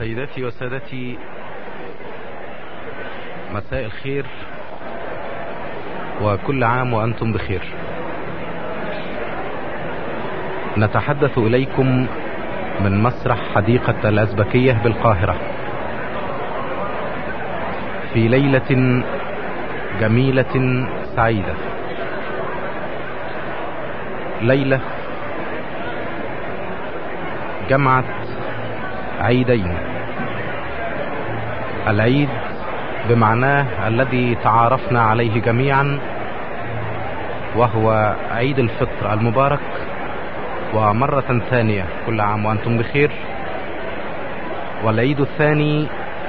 سيداتي وسادتي مساء الخير وكل عام وأنتم بخير نتحدث إليكم من مسرح حديقة الأزبكية بالقاهرة في ليلة جميلة سعيدة ليلة جمعت عيدين العيد بمعناه الذي تعارفنا عليه جميعا وهو عيد الفطر المبارك ومرة ثانية كل عام وأنتم بخير والعيد الثاني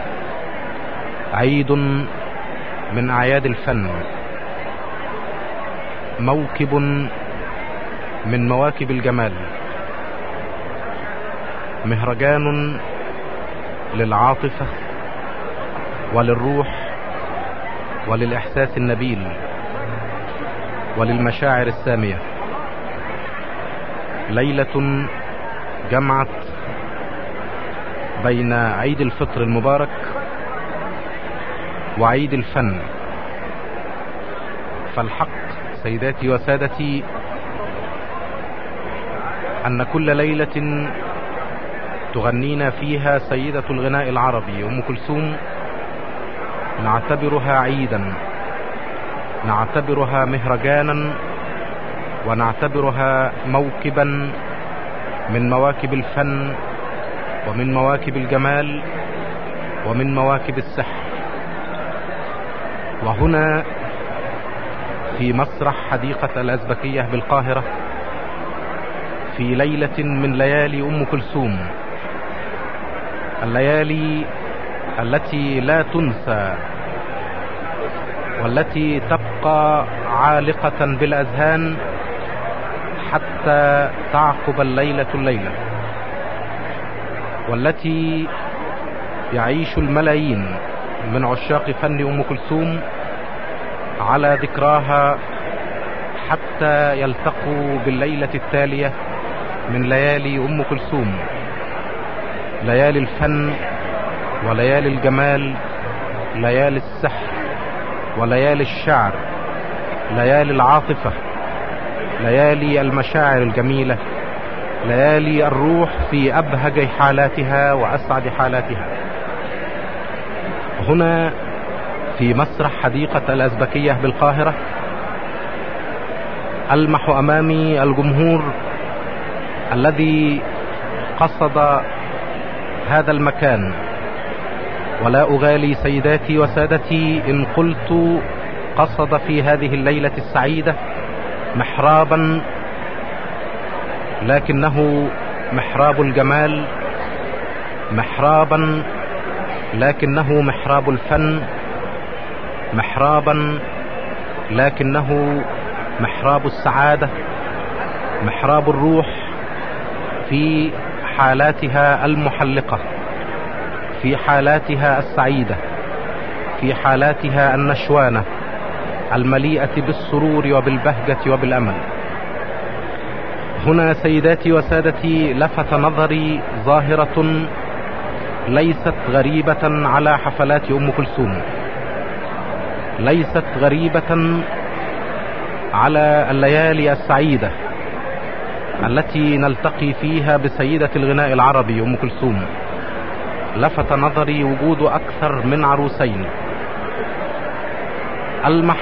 عيد من أعياد الفن موكب من مواكب الجمال مهرجان للعاطفة وللروح وللإحساس النبيل وللمشاعر السامية ليلة جمعت بين عيد الفطر المبارك وعيد الفن فالحق سيداتي وسادتي أن كل ليلة تغنينا فيها سيدة الغناء العربي أم كلثوم نعتبرها عيدا نعتبرها مهرجانا ونعتبرها موكبا من مواكب الفن ومن مواكب الجمال ومن مواكب السحر وهنا في مسرح حديقة الأزبكية بالقاهرة في ليلة من ليالي أم كلثوم الليالي التي لا تنسى والتي تبقى عالقة بالأذهان حتى تعقب الليلة الليلة والتي يعيش الملايين من عشاق فن أم كلثوم على ذكراها حتى يلتقوا بالليلة التالية من ليالي أم كلثوم ليالي الفن وليالي الجمال ليالي السحر وليالي الشعر ليالي العاطفة ليالي المشاعر الجميلة ليالي الروح في أبهج حالاتها وأسعد حالاتها هنا في مسرح حديقة الأزبكية بالقاهرة ألمح أمامي الجمهور الذي قصد هذا المكان ولا أغالي سيداتي وسادتي إن قلت قصد في هذه الليلة السعيدة محرابا لكنه محراب الجمال محرابا لكنه محراب الفن محرابا لكنه محراب السعادة محراب الروح في حالاتها المحلقة في حالاتها السعيدة في حالاتها النشوانة المليئة بالسرور وبالبهجة وبالأمل هنا سيداتي وسادتي لفت نظري ظاهرة ليست غريبة على حفلات أم كلثوم ليست غريبة على الليالي السعيدة التي نلتقي فيها بسيدة الغناء العربي أم كلثوم لفت نظري وجود أكثر من عروسين ألمح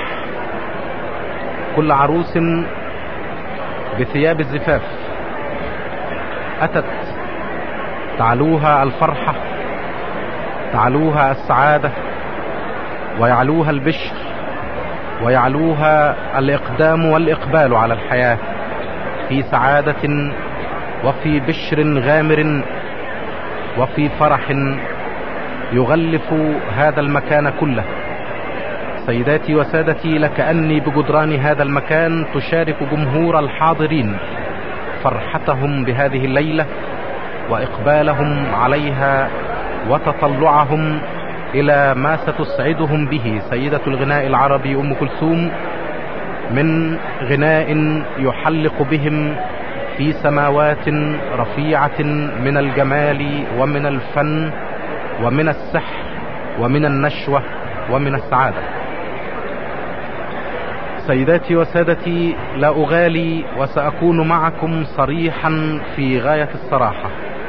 كل عروس بثياب الزفاف أتت تعلوها الفرحة تعلوها السعادة ويعلوها البشر ويعلوها الإقدام والإقبال على الحياة في سعادة وفي بشر غامر وفي فرح يغلف هذا المكان كله سيداتي وسادتي لكأني بجدران هذا المكان تشارك جمهور الحاضرين فرحتهم بهذه الليلة وإقبالهم عليها وتطلعهم إلى ما ستسعدهم به سيدة الغناء العربي أم كلثوم من غناء يحلق بهم في سماوات رفيعة من الجمال ومن الفن ومن السحر ومن النشوة ومن السعادة سيداتي وسادتي لا أغالي وسأكون معكم صريحا في غاية الصراحة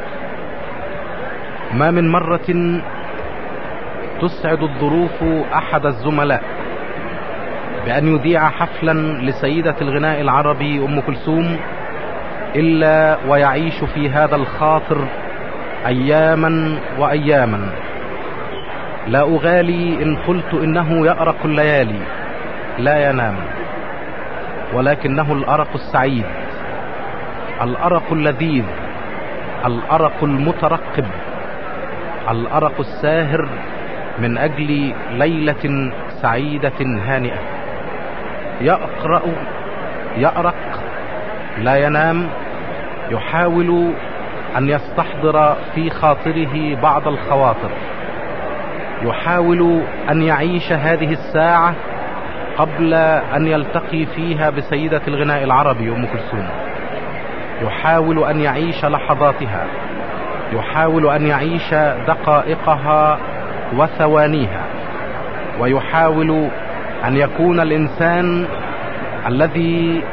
ما من مرة تسعد الظروف أحد الزملاء بأن يذيع حفلا لسيدة الغناء العربي أم كلثوم إلا ويعيش في هذا الخاطر أياما وأياما لا أغالي إن قلت إنه يأرق الليالي لا ينام ولكنه الأرق السعيد الأرق اللذيذ الأرق المترقب الأرق الساهر من أجل ليلة سعيدة هانئة يقرأ يأرق لا ينام يحاول أن يستحضر في خاطره بعض الخواطر يحاول أن يعيش هذه الساعة قبل أن يلتقي فيها بسيدة الغناء العربي أم كلثوم يحاول أن يعيش لحظاتها يحاول أن يعيش دقائقها وثوانيها ويحاول أن يكون الإنسان الذي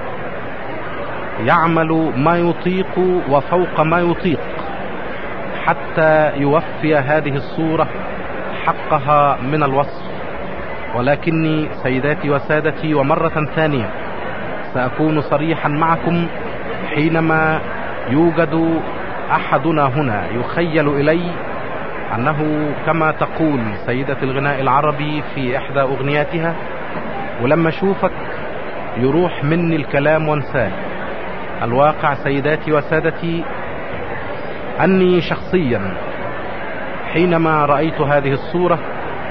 يعمل ما يطيق وفوق ما يطيق حتى يوفي هذه الصورة حقها من الوصف ولكني سيداتي وسادتي ومرة ثانية سأكون صريحا معكم حينما يوجد أحدنا هنا يخيل إلي أنه كما تقول سيدة الغناء العربي في إحدى أغنياتها ولما أشوفك يروح مني الكلام وانساه الواقع سيداتي وسادتي أني شخصيا حينما رأيت هذه الصورة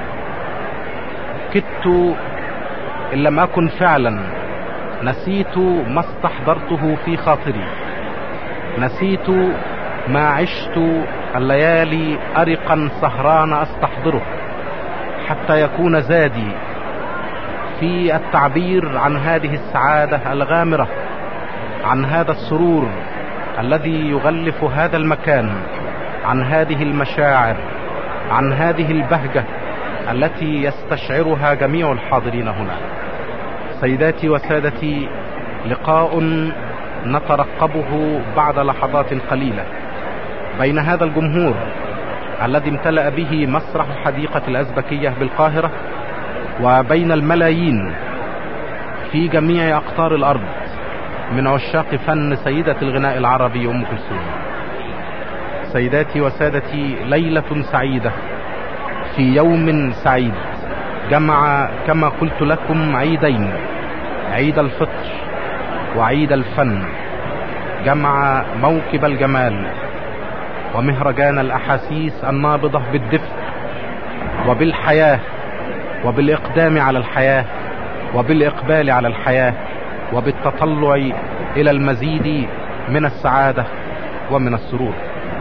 كدت إن لم أكن فعلا نسيت ما استحضرته في خاطري نسيت ما عشت الليالي أرقا سهران أستحضره حتى يكون زادي في التعبير عن هذه السعادة الغامرة عن هذا السرور الذي يغلف هذا المكان عن هذه المشاعر عن هذه البهجة التي يستشعرها جميع الحاضرين هنا سيداتي وسادتي لقاء نترقبه بعد لحظات قليلة بين هذا الجمهور الذي امتلأ به مسرح الحديقة الأزبكية بالقاهرة وبين الملايين في جميع أقطار الأرض من عشاق فن سيدة الغناء العربي أم كلثوم سيداتي وسادتي ليلة سعيدة في يوم سعيد جمع كما قلت لكم عيدين عيد الفطر وعيد الفن جمع موكب الجمال ومهرجان الأحاسيس النابضة بالدفء وبالحياة وبالإقدام على الحياة وبالإقبال على الحياة وبالتطلع إلى المزيد من السعادة ومن السرور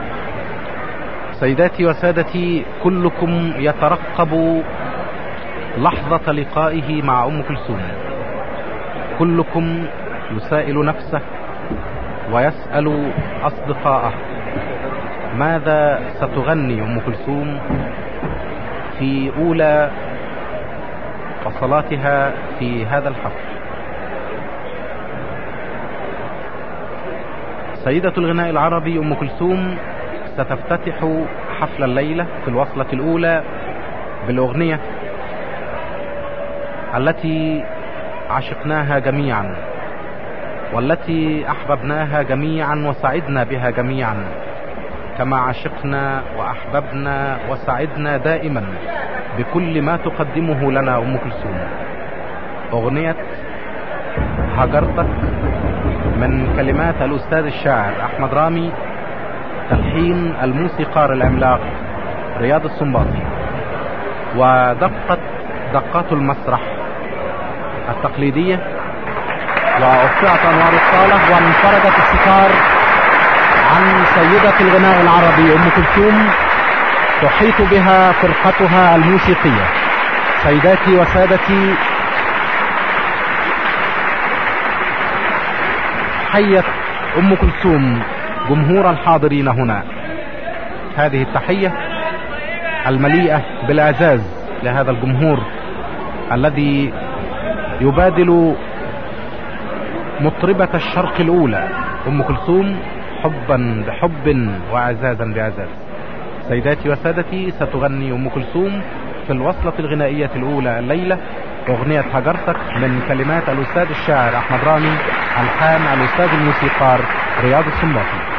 سيداتي وسادتي كلكم يترقب لحظة لقائه مع أم كلثوم كلكم يسائل نفسه ويسأل أصدقائه ماذا ستغني أم كلثوم في أولى فصلاتها في هذا الحفل سيدة الغناء العربي أم كلثوم ستفتتح حفل الليلة في الوصلة الأولى بالأغنية التي عشقناها جميعا والتي أحببناها جميعا وسعدنا بها جميعا كما عشقنا وأحببنا وسعدنا دائما بكل ما تقدمه لنا أم كلثوم أغنية هجرتك من كلمات الأستاذ الشاعر أحمد رامي تلحين الموسيقار العملاق رياض السنباطي ودقت دقات المسرح التقليدية وأطفئت أنوار الصالة وانفردت الستار عن سيدة الغناء العربي أم كلثوم تحيط بها فرقتها الموسيقية سيداتي وسادتي حيت أم كلثوم جمهور الحاضرين هنا هذه التحية المليئة بالاعزاز لهذا الجمهور الذي يبادل مطربة الشرق الاولى ام كلثوم حبا بحب واعزازا باعزاز سيداتي وسادتي ستغني ام كلثوم في الوصلة الغنائية الاولى الليلة اغنية هجرتك من كلمات الاستاذ الشاعر احمد رامي الحان الاستاذ الموسيقار رياض السنباطي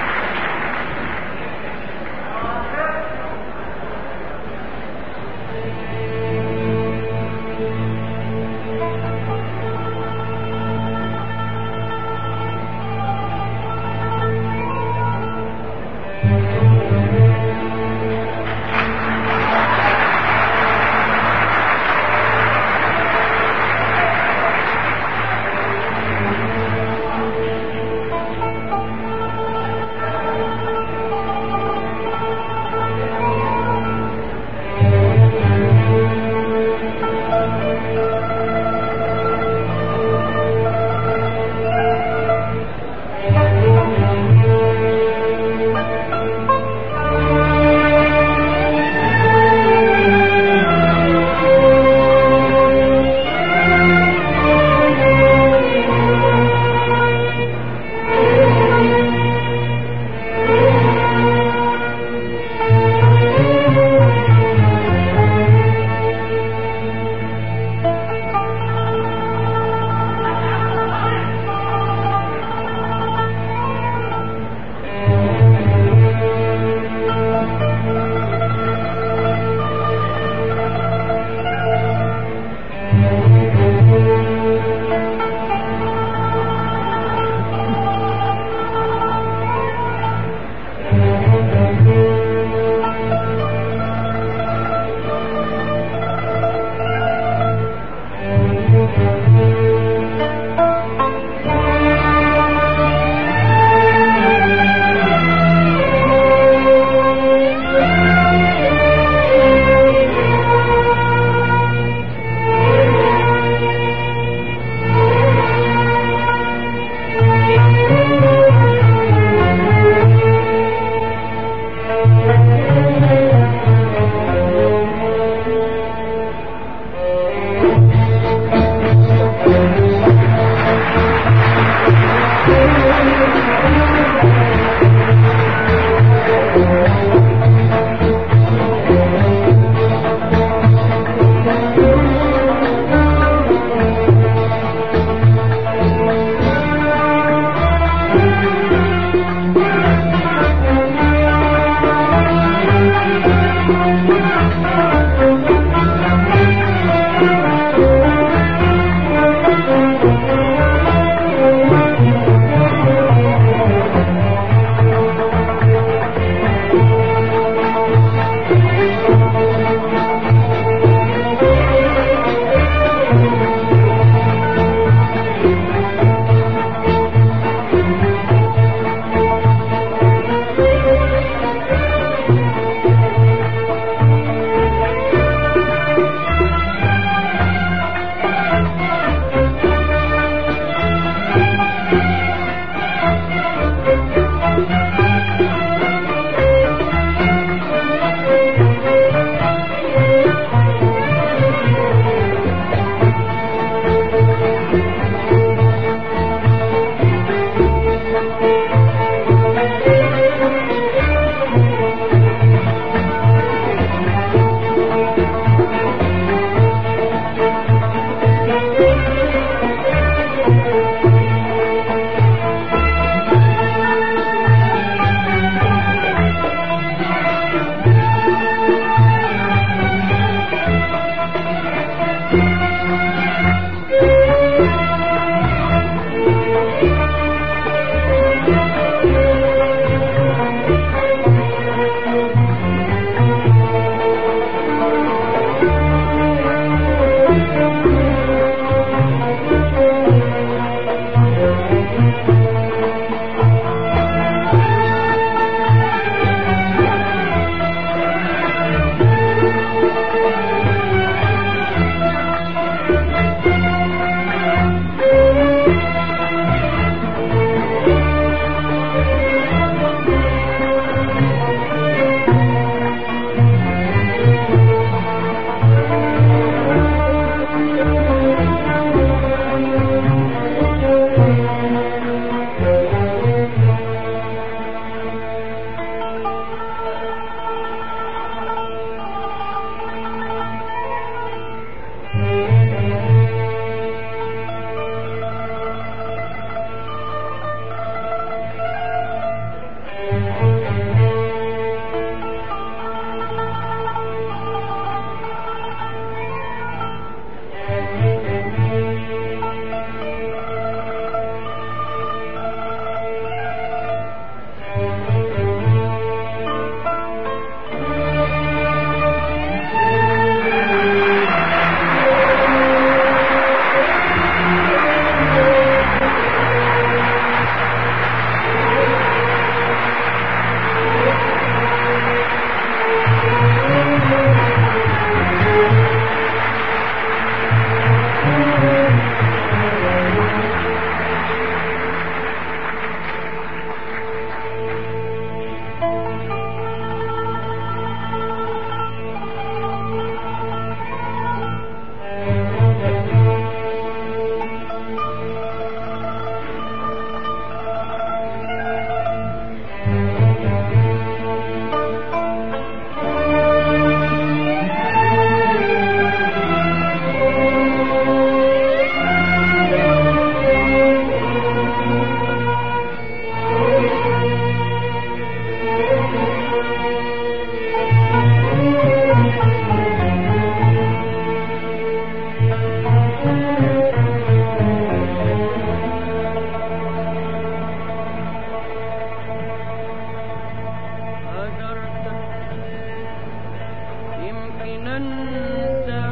انسى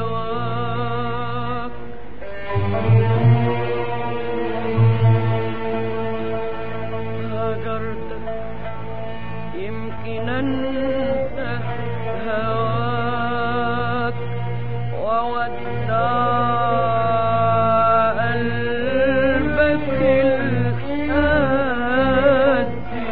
هواك هجرتك يمكن انسى هواك وودع قلبك القاسي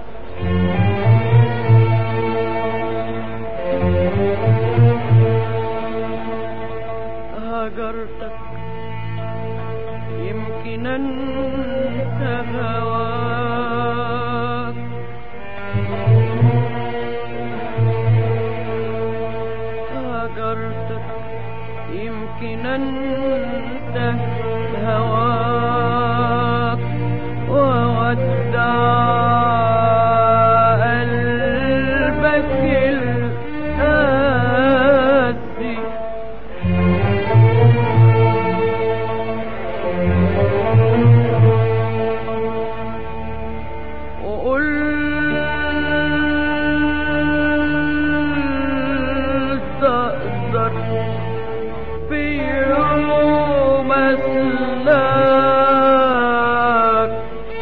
هجرتك يمكن انسى هواك هجرتك يمكن انسى هواك وودع قلبك القاسي وقلت أقدر في يوم أسلاك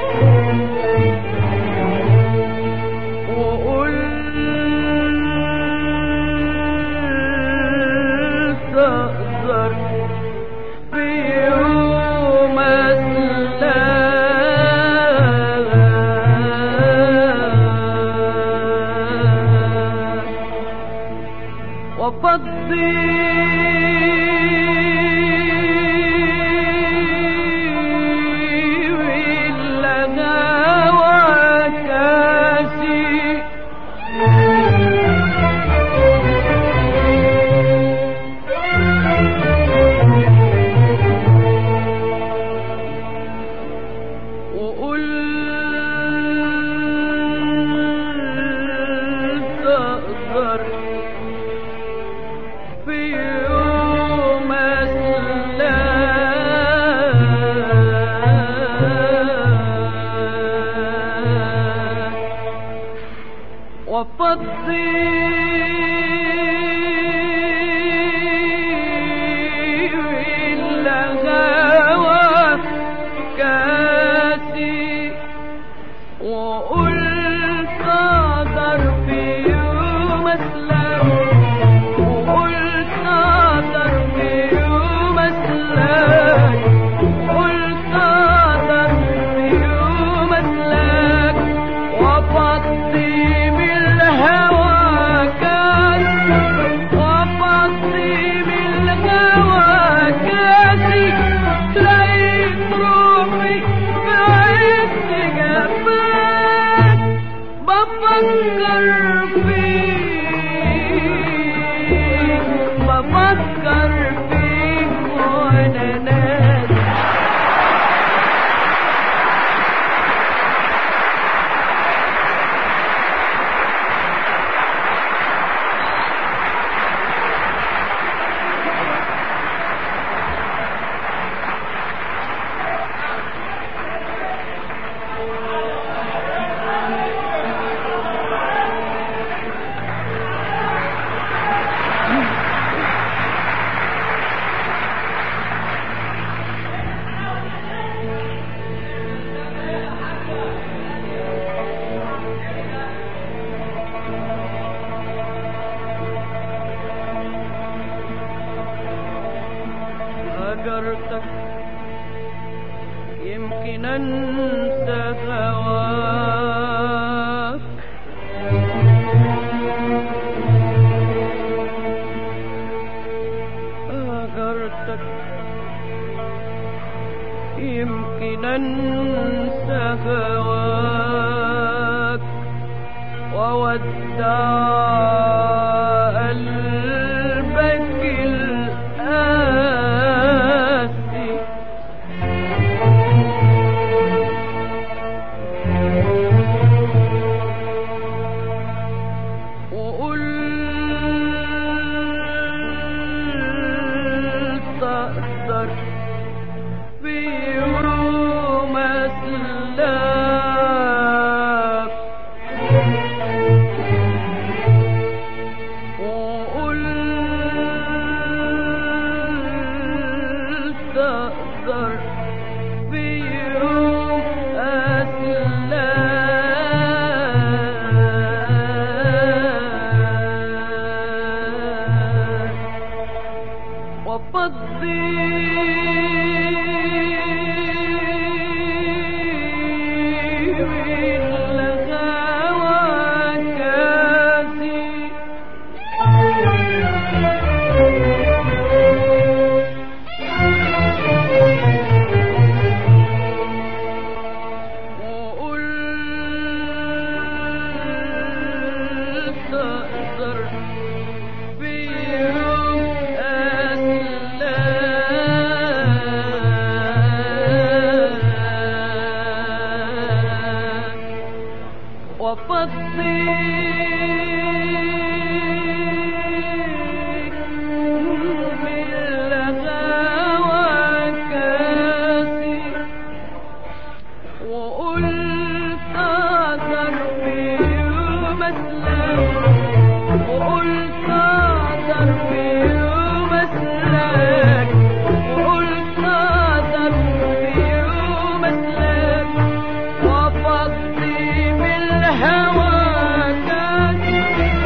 وقلت أقدر في يوم أسلاك وفضي لنا وكاسي وقلت أقدر في يوم أسلاك وفضي الهوى كاسي وقلت أقدر في يوم أسلم وقلت أقدر في يوم أسلك قلت أقدر في يوم أسلك وفضي بالهوى كان وفضي بالهوى كاسي لقيت روحي في عز جفاك بفكر فيك بفكر فيك وانا ناسي هجرتك يمكن انسى هواك هجرتك يمكن انسى هواك وودع قلبك القاسي وقلت أقدر في يوم أسلاك وفضي الهوى كاسي وقلت أقدر في يوم أتلاك وفضي بالهوى كاسي وقلت أقدر في يوم أسلم وقلت أقدر في يوم أسلك وقلت أقدر في يوم أسلك وفضي بالهوى كاسي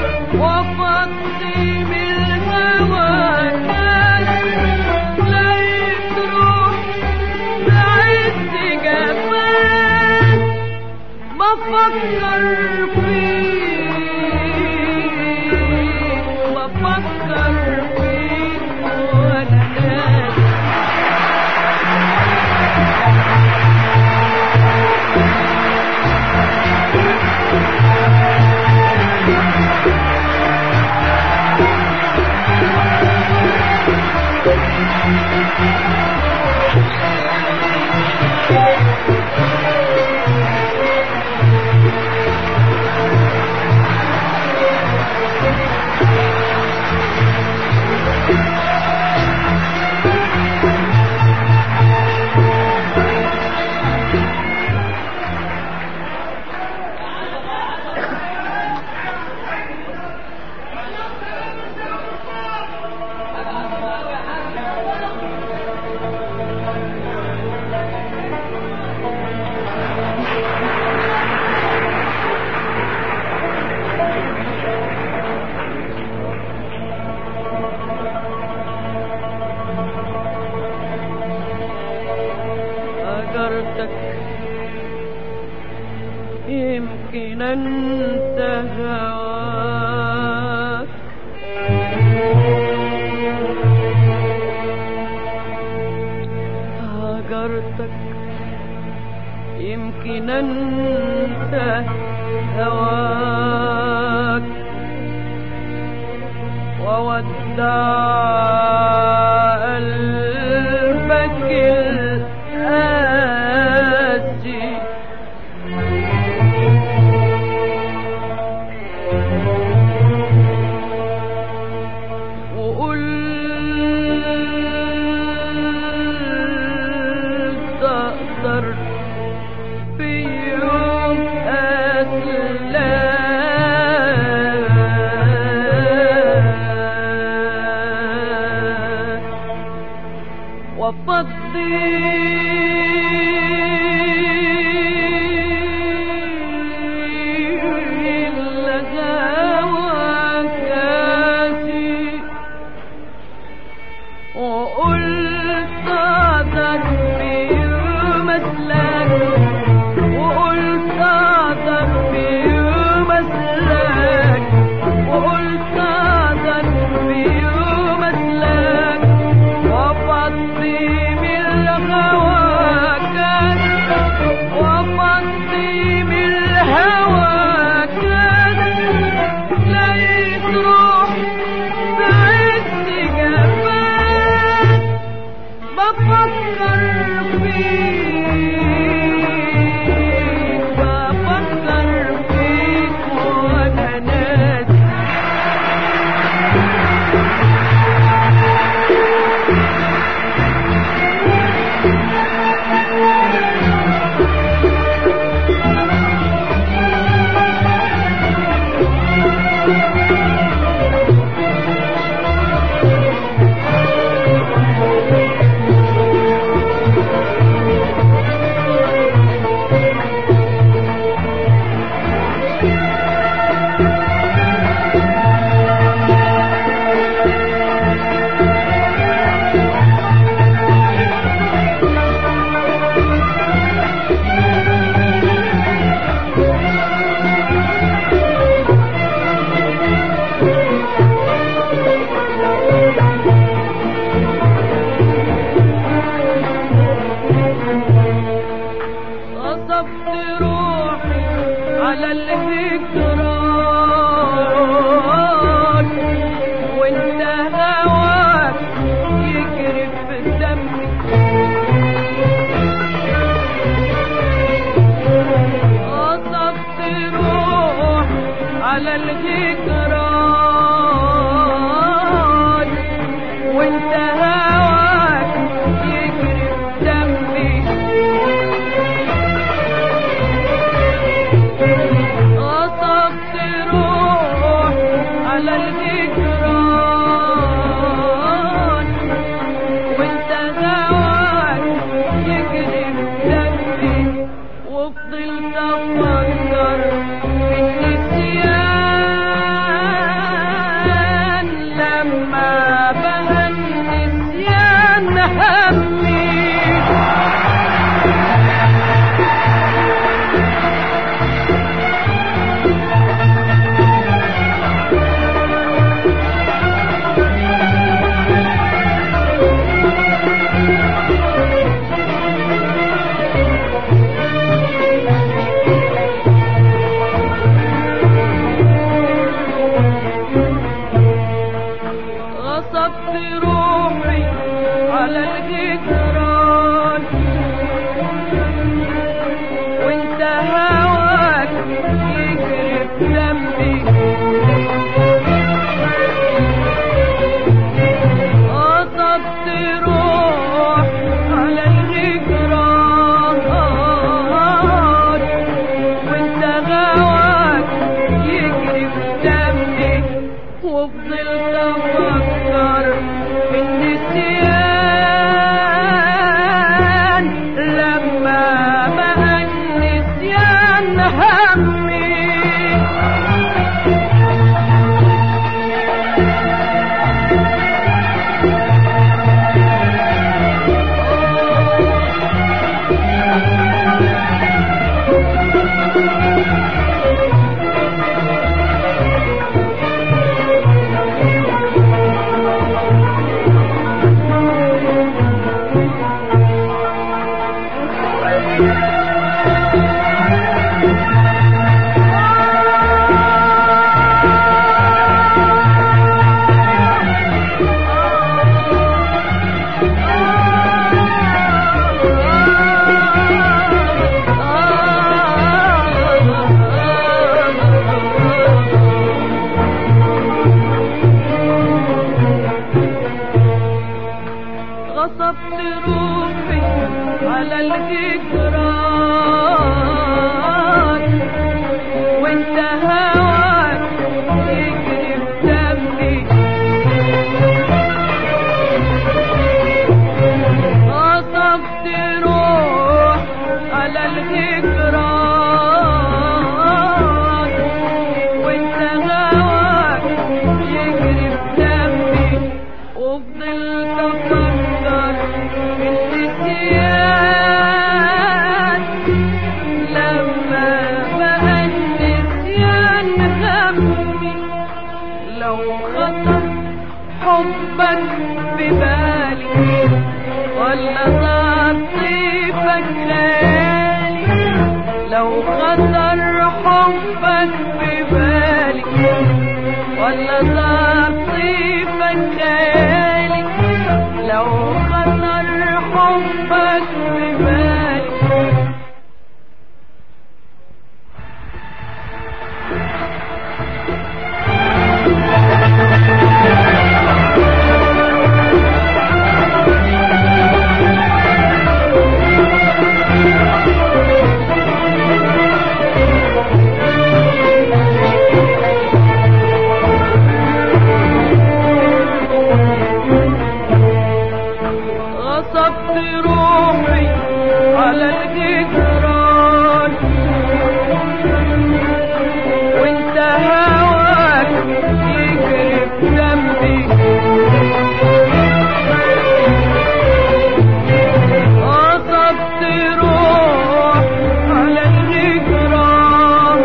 وفضي بالهوى كاسي لقيت روحي بعز جمال بفكر فيك بفكر فيك وانا نايم هجرتك يمكن انت هواك هجرتك يمكن انت هواك وودع قلبك القاسي وقلت أقدر في يوم أتلاك وفضي الهوى كاسي وقلت أقدر في يوم أسلك وقلت أقدر في يوم أسلك وقلت أقدر في يوم أسلك وفضي من على الهجران وانت هواك يجري في دمي قصدت روح على الهجران وانت هواك يجري في دمي قصدت روح على الهجران وانت هواك يجري بدمي وفضلت افكر في النسيان لما بقى النسيان همي غصبت روحي على الجدران وانت هواك يجري في دمي غصبت روح على الجدران وانت هواك يجري في دمي وفضلت افكر في النسيان لما بقى النسيان همي غصبت روحي على الجدران وانت هواك يجري في دمي غصبت روح على الجدران وانت هواك يجري في دمي وفضلت افكر في النسيان لما بقى النسيان همي لو خطر حبك ببالي ولا صار طيفك خالي لو خطر حبك ببالي ولا صار طيفك خالي لو خطر حبك ببالي غصبت روحي على الجدران وانت هواك يجري في دمي غصبت روح على الجدران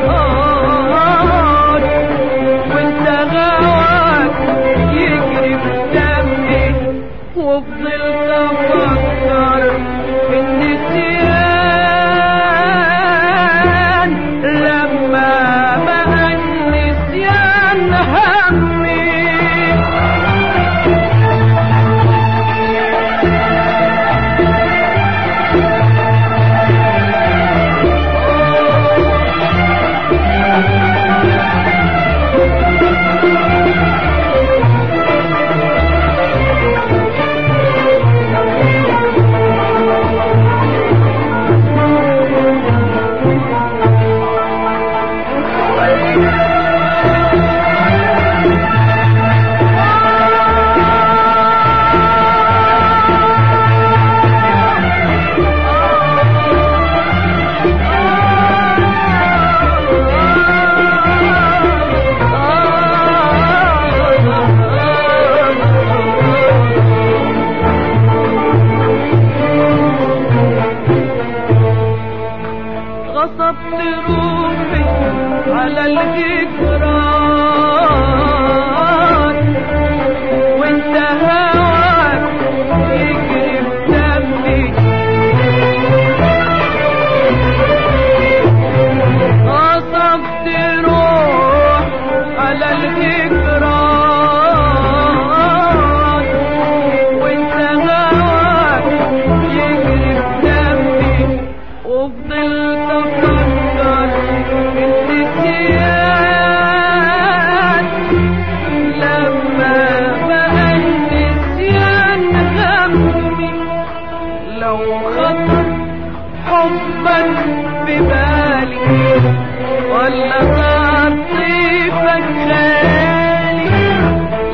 وانت هواك يجري في دمي وفضلت افكر في النسيان لما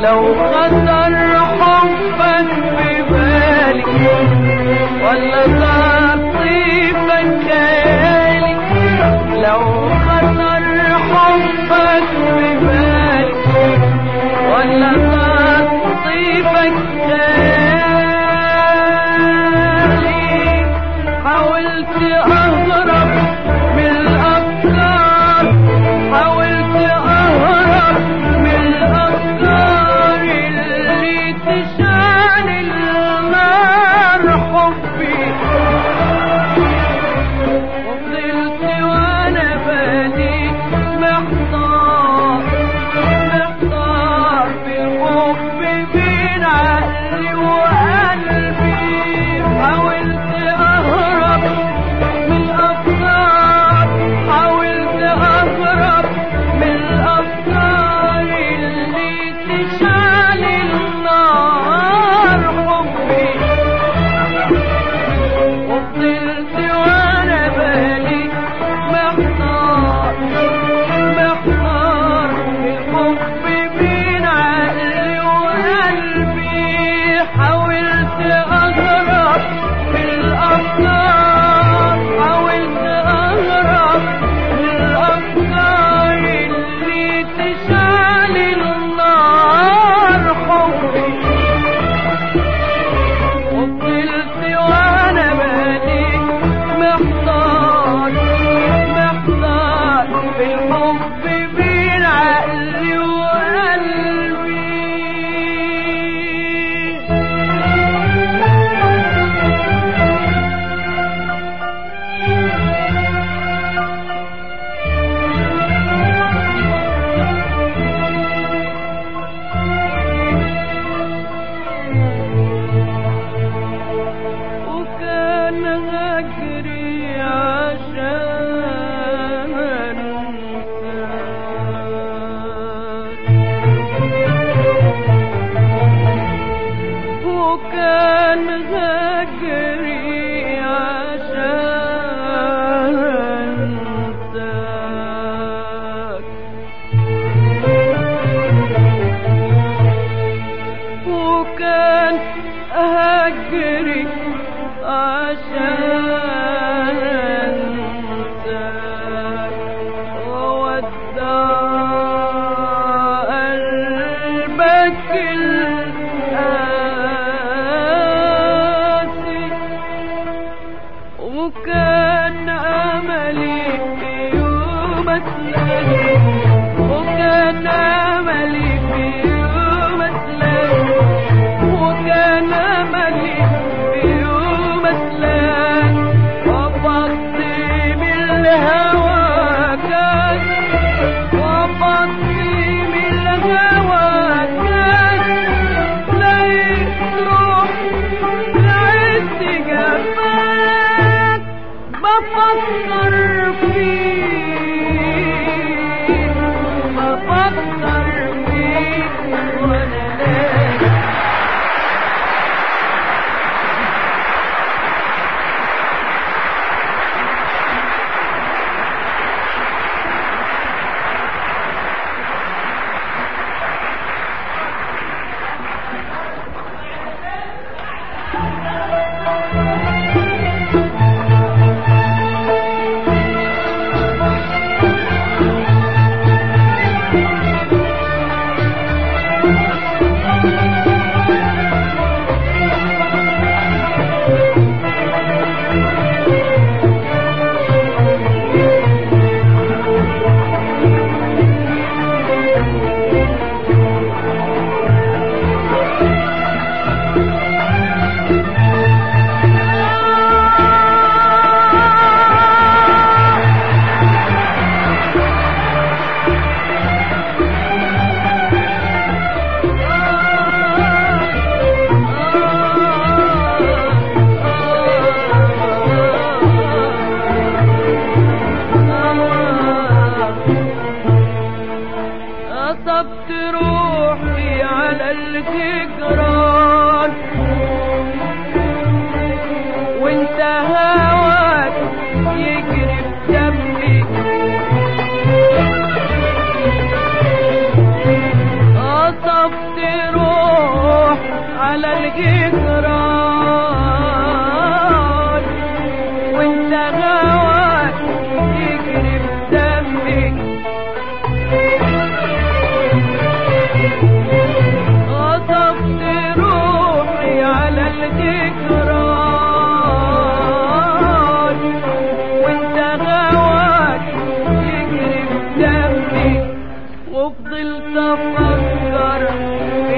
لو خطر حبك ببالي ولا صار طيبك خيالي لو خطر حبك ببالي ولا صار طيبك خيالي حاولت اهرب من الافكار حاولت اهرب من الافكار اللي تشعل النار حبي وفضلت وانا بادي محتار محتار في الحب بين عقلي وقلبي حاولت اهرب من الافكار حاولت اهرب من الافكار اللي تشعل النار حبي وفضلت وانا بالي محتار محتار الحب بين عقلي وقلبي حاولت اهرب من الافكار حاولت اهرب من الافكار اللي تشعل النار حبي وفضلت وانا بالي محتار محتار في الحب بين عقلي وقلبي وكان هجري عشان أنساك وكان هجري عشان أنساك وكان هجري عشان انساك وودع قلبك القاسي وكان املي في يوم اتلاقي وكان املي في يوم اتلاقي وكان املي في يوم اتلاقي وبطي من الهوى كان وبطي من الهوى كان على الجدران وانت غواك يجري بدمي غصبت روحي على الجدران وانت غواك يجري بدمي وفضلت افكر في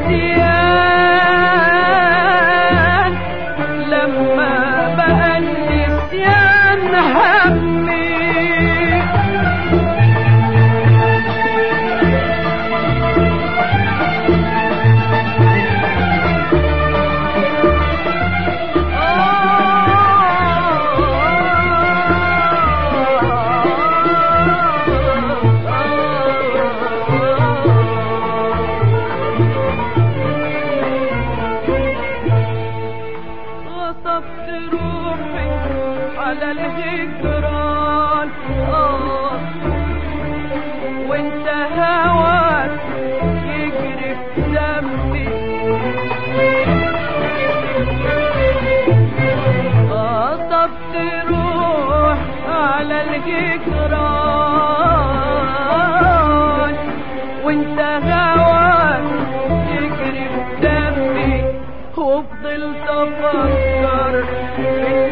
النسيان لما بقى النسيان همي غصبت روحي على الهجران آه وانت هواك يجري في دمي غصبت روح على الجدران وانت هواك يجري في دمي وفضلت افكر في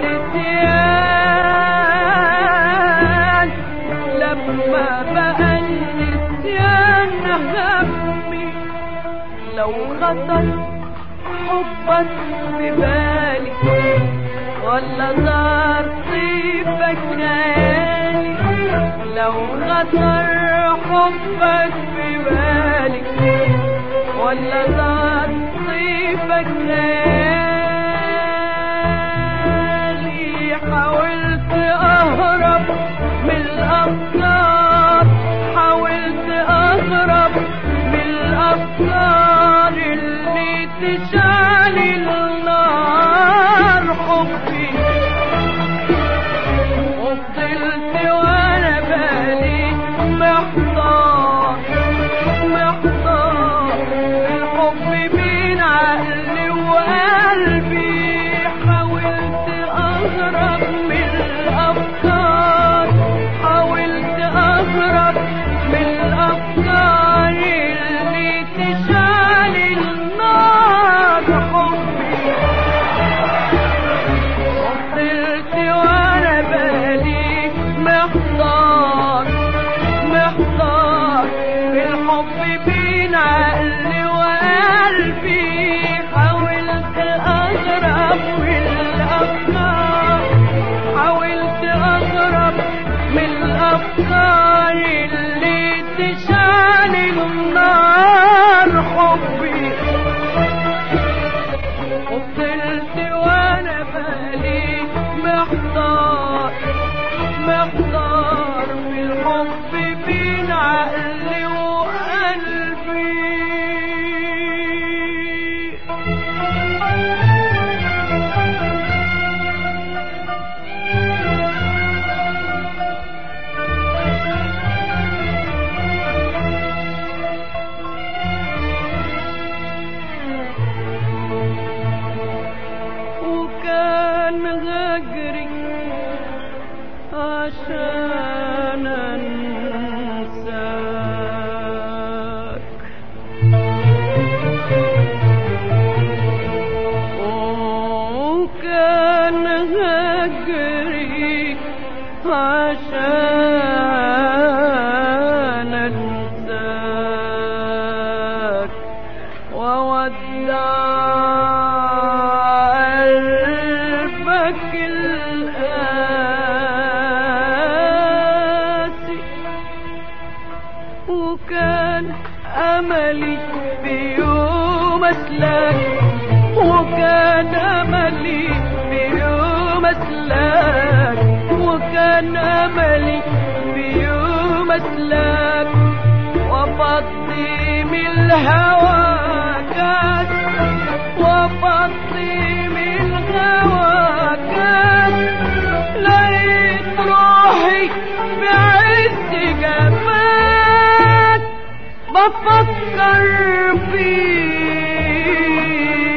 النسيان لما بقى النسيان همي لو خطر حبك في بالي ولا صار طيبك خيالي لو خطر حبك في بالي ولا صار طيبك خيالي حاولت اهرب من الافكار حاولت اهرب من الافكار اللي تشعل النار حبي وفضلت وانا بالي محتار محتار الحب بين عقلي وقلبي حاولت اهرب من الافكار حاولت اهرب من الافكار اللي تشعل النار حبي وصلت وانا بالي محتار محتار الحب بين عقلي وقلبي حاولت اغرب من الافكار حاولت اغرب من الافكار اللي تشعل النار حبي وفضلت وانا بالي محتار محتار في الحب بين عقلي وقلبي وكان هجري عشان انساك وكان هجري عشان انساك وودع قلبك القاسي وكان املي في يوم اسلاك وكان املي في يوم اسلاك وكان املي في يوم اسلاك وفضي من الهوى كاس وفضي من الهوى كاس لقيت روحي بعز جمال بفكر فيك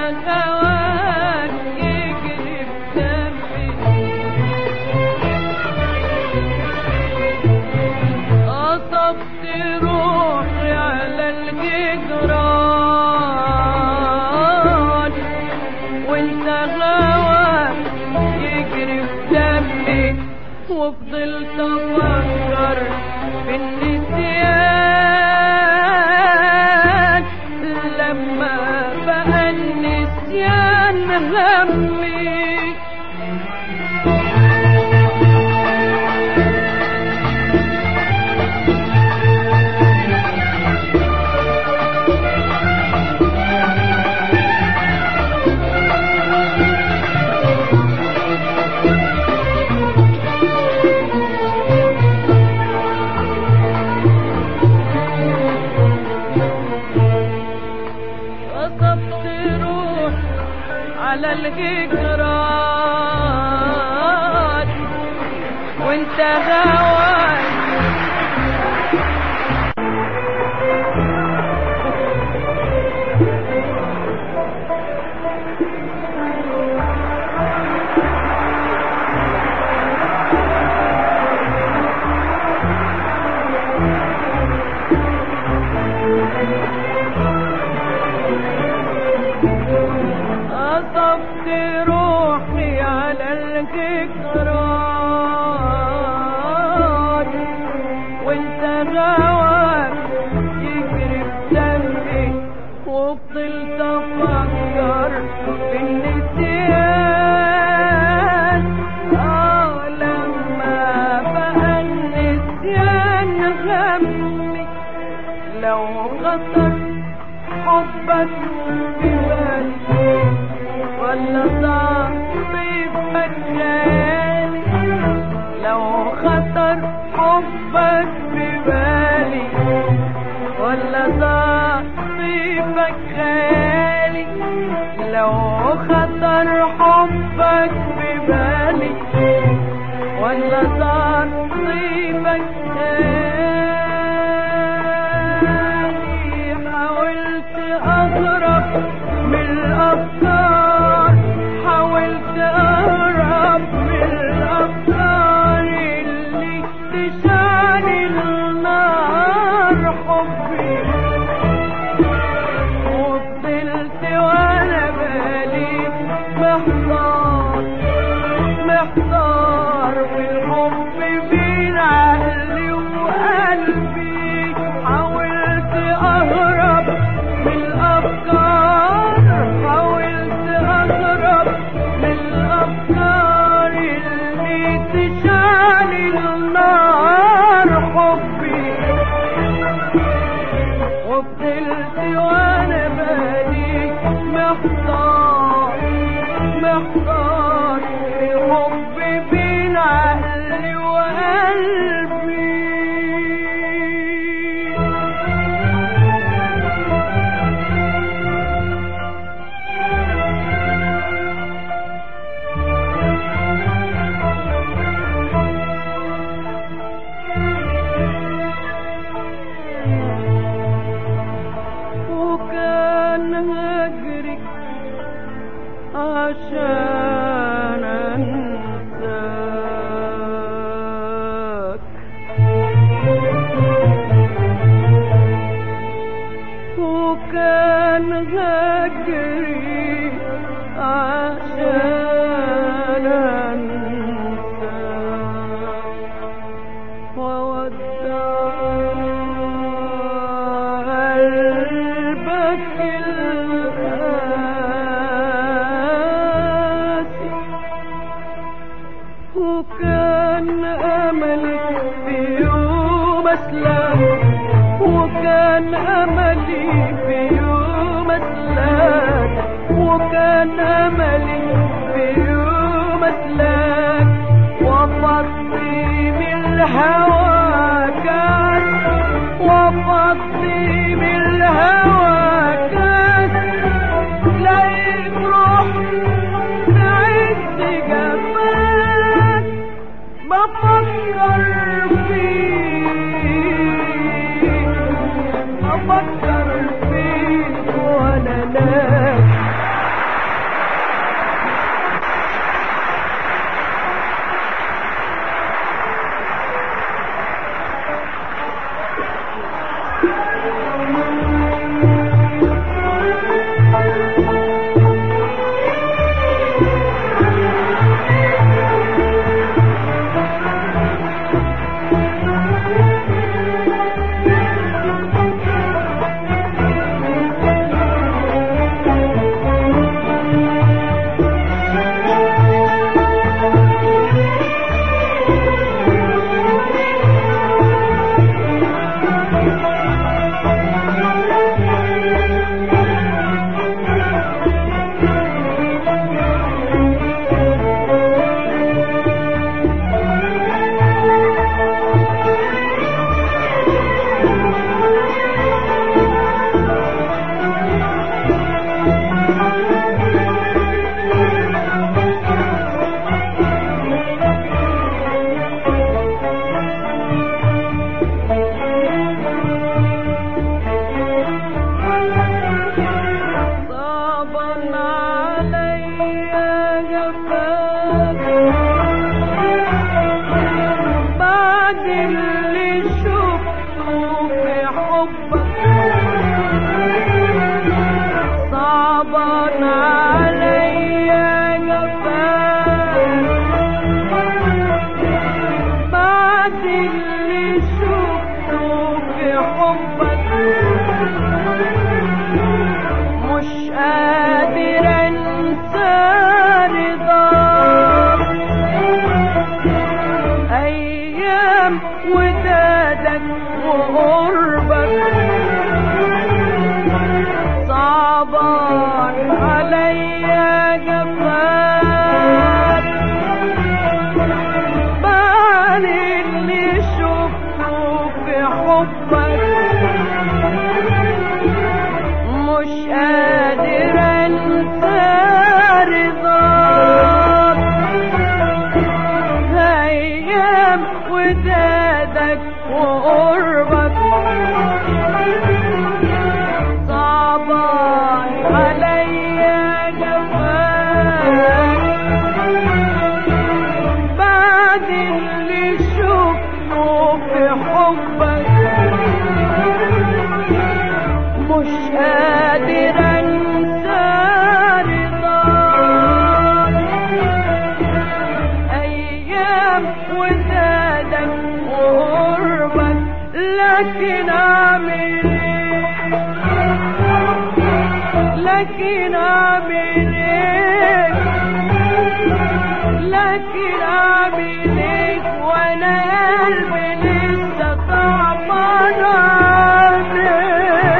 هواك يجري بدمي قصبت روحي على الجدران وانت غواك يجري بدمي وفضلت افكر في النسيان لما بقى النسيان همي غصبت روح على الهجران وانت هواك قصبت روحي على الجدران وانت غواك يجري بدمي وفضلت افكر في النسيان اه لما بقى النسيان غمي لو خطر حبك ببالي ولا ضاع طيبك خالي لو خطر حبك ببالي ولا ضاع طيبك خالي لو خطر حبك ببالي ولا ضاع طيبك خالي حاولت أهرب من الأفكار حاولت أهرب من الأفكار اللي تشعل النار حبي وفضلت وأنا بالي محتار محتار والحب بين عقلي وقلبي حاولت أهرب من الأفكار حاولت أهرب من الأفكار اللي تشعل النار حبي وفضلت وأنا بالي محتار محتار الحب بين عقلي وقلبي وكان هجري عشان انساك وكان هجري عشان انساك وودع قلبك القاسي وكان أملي في يوم أسلم وكان أملي في يوم أسلم وكان أملي في يوم أسلم وفضي من الهوى كان وفضي من الهوى كان لقيت روح تعز جفاك بفكر فيك بفكر فيك وانا ناس لكن اعمل ايه لكن اعمل ايه لكن اعمل ايه وانا قلبي لسه تعبان عليه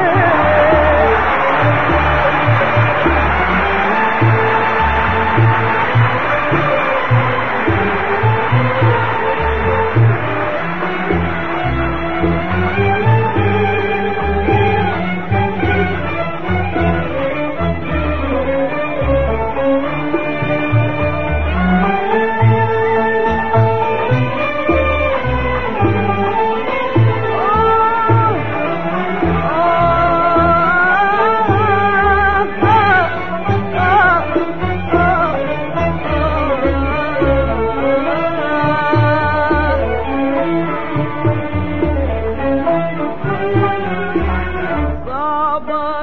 صعبا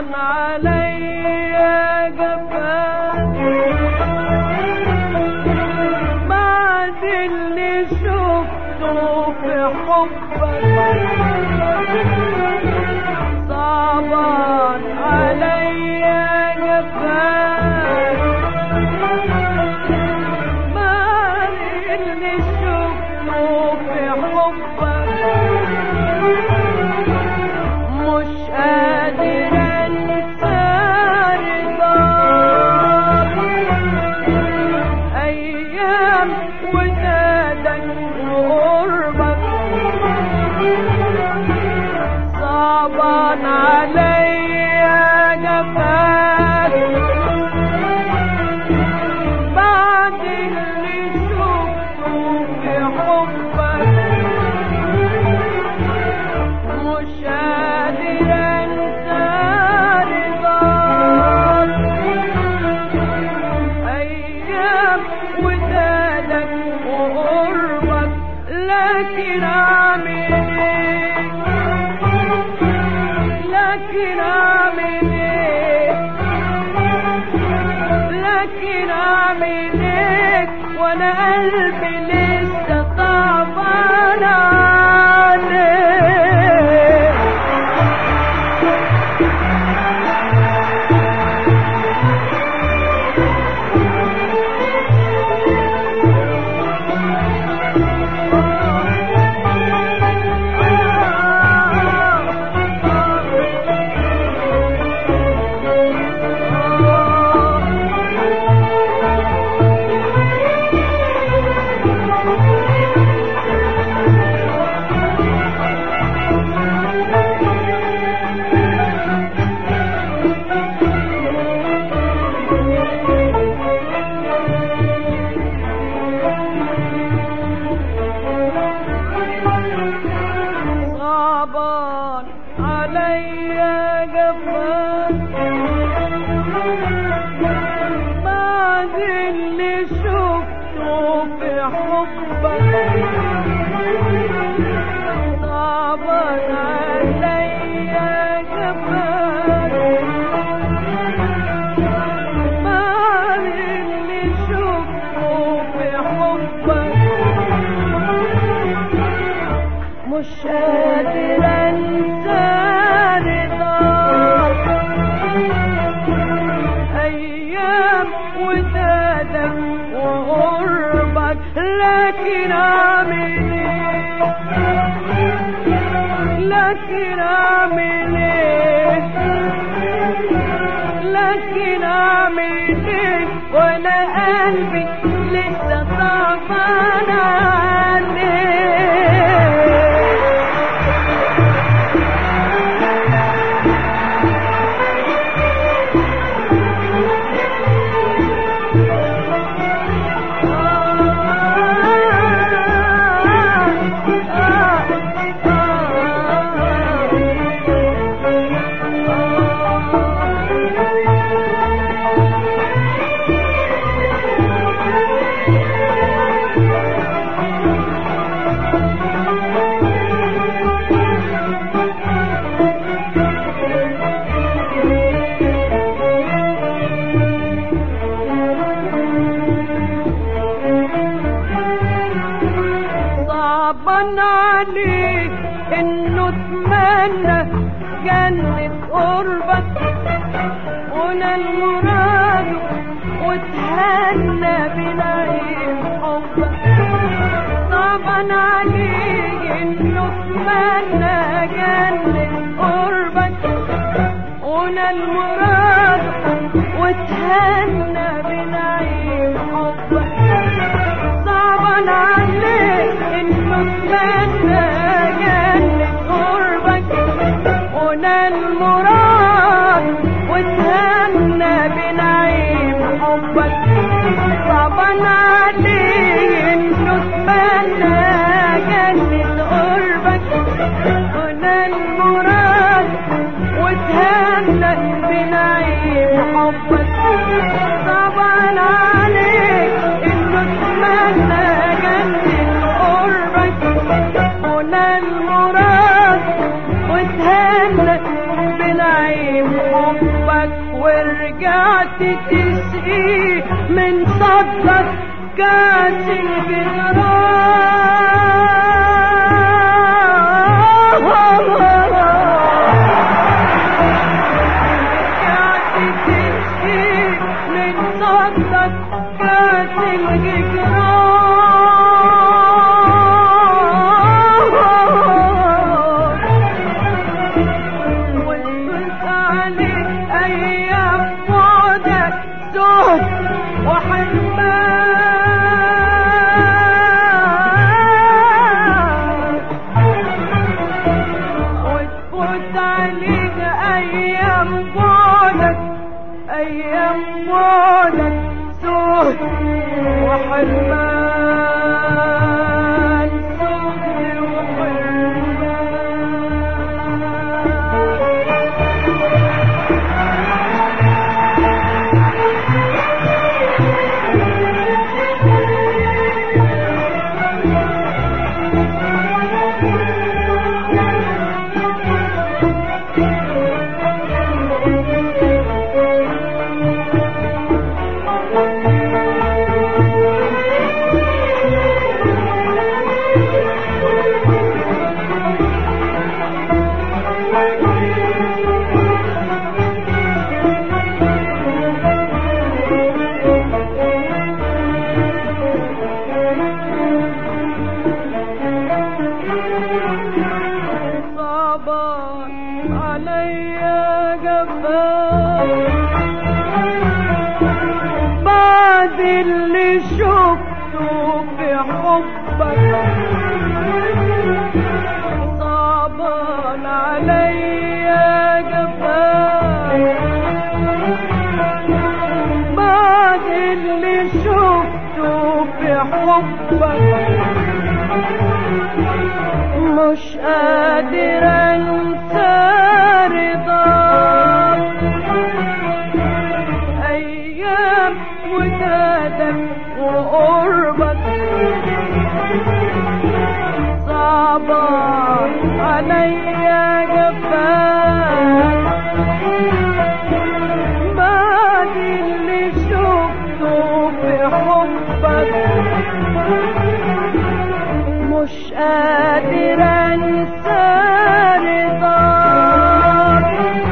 عليا جفاك بعد اللي شفته في حبك صعبا عليا جفاك بعد اللي شفته في حبك مش قادر انسى رضاك ايام ودادك وقربك صعبان عليا جفاك بعد اللي شفته في حبك مش قادر انسى رضاك ايام ودادك وقربك لكن اعمل ايه لكن اعمل ايه لكن اعمل ايه وانا قلبي لسه تعبان عليه صعبان عليا جفاك بعد اللي شفته في حبك صعبان عليا جفاك بعد اللي شفته في حبك مش قادر انسى رضاك ايام ودادك وقربك لكن اعمل ايه لكن اعمل ايه لكن اعمل ايه وانا قلبي لسه صعبان عليه صعبا عليك انه اتمنى جنة قربك ونال مراده وتهنى بنعيم حبك طبعا عليه انه اتمنى جنة قربك ونال مراده وتهنى بنعيم حبك صعبا عليه انه اتمنى جنة قربك ونال مراد وتهنى بنعيم حبك صعبا عليه انه اتمنى جنة قربك ونال مراد وتهنى بنعيم حبك صعبا عليك انه اتمنى جنة قربك ونال مراد وتهنى بنعيم حبك ورجعت تسقي من صدرك كاس الجدران رجعت تسقي من صدرك كاس الجدران وانت عليك ايام بعدك زهد وحرمان وتفوت عليك ايام بعدك ايام بعدك زهد وحرمان زهد وحرمان صعبان عليا جبار بعد اللي شفته في حبك صعبان عليا جبار بعد اللي شفته في حبك مش قادر انسى رضاك ايام ودادك وقربك صعبة عليا جفاك بعد اللي شفته في حبك مش قادر انسى رضاك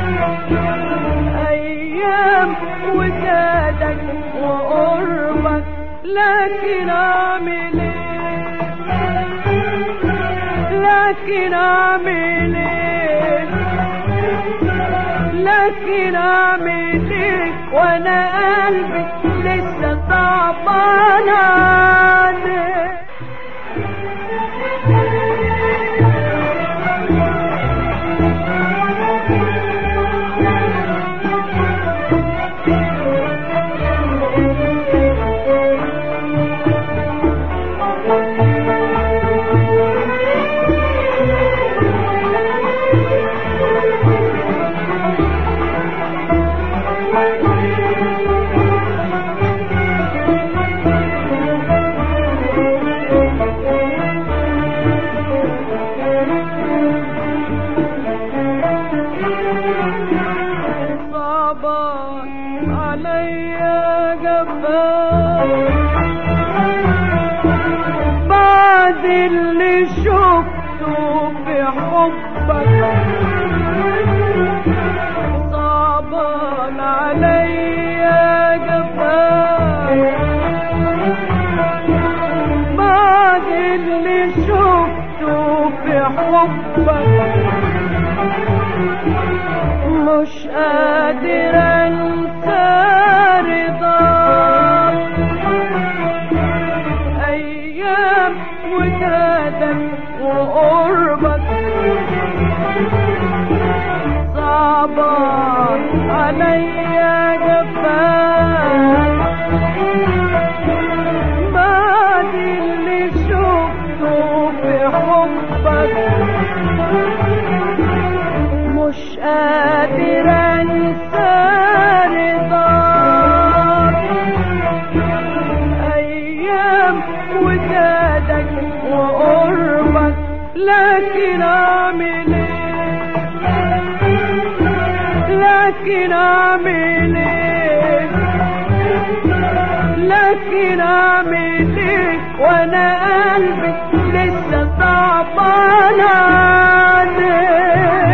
ايام وجادك وقربك لكن اعمل ايه لكن اعمل ايه لكن اعمل ايه وانا قلبي لسه تعبان عليك صعبان عليا جبار بعد اللي شفته في حبك صعبان عليا جفاك بعد اللي شفته في حبك مش قادر انسى رضاك ايام ودادك وقربك صعبان عليا جفاك بعد اللي شفته في حبك مش قادر انسى رضاك ايام ودادك وقربك لكن اعمل ايه لكن اعمل ايه لكن اعمل ايه وانا قلبي لسه صعبان عليه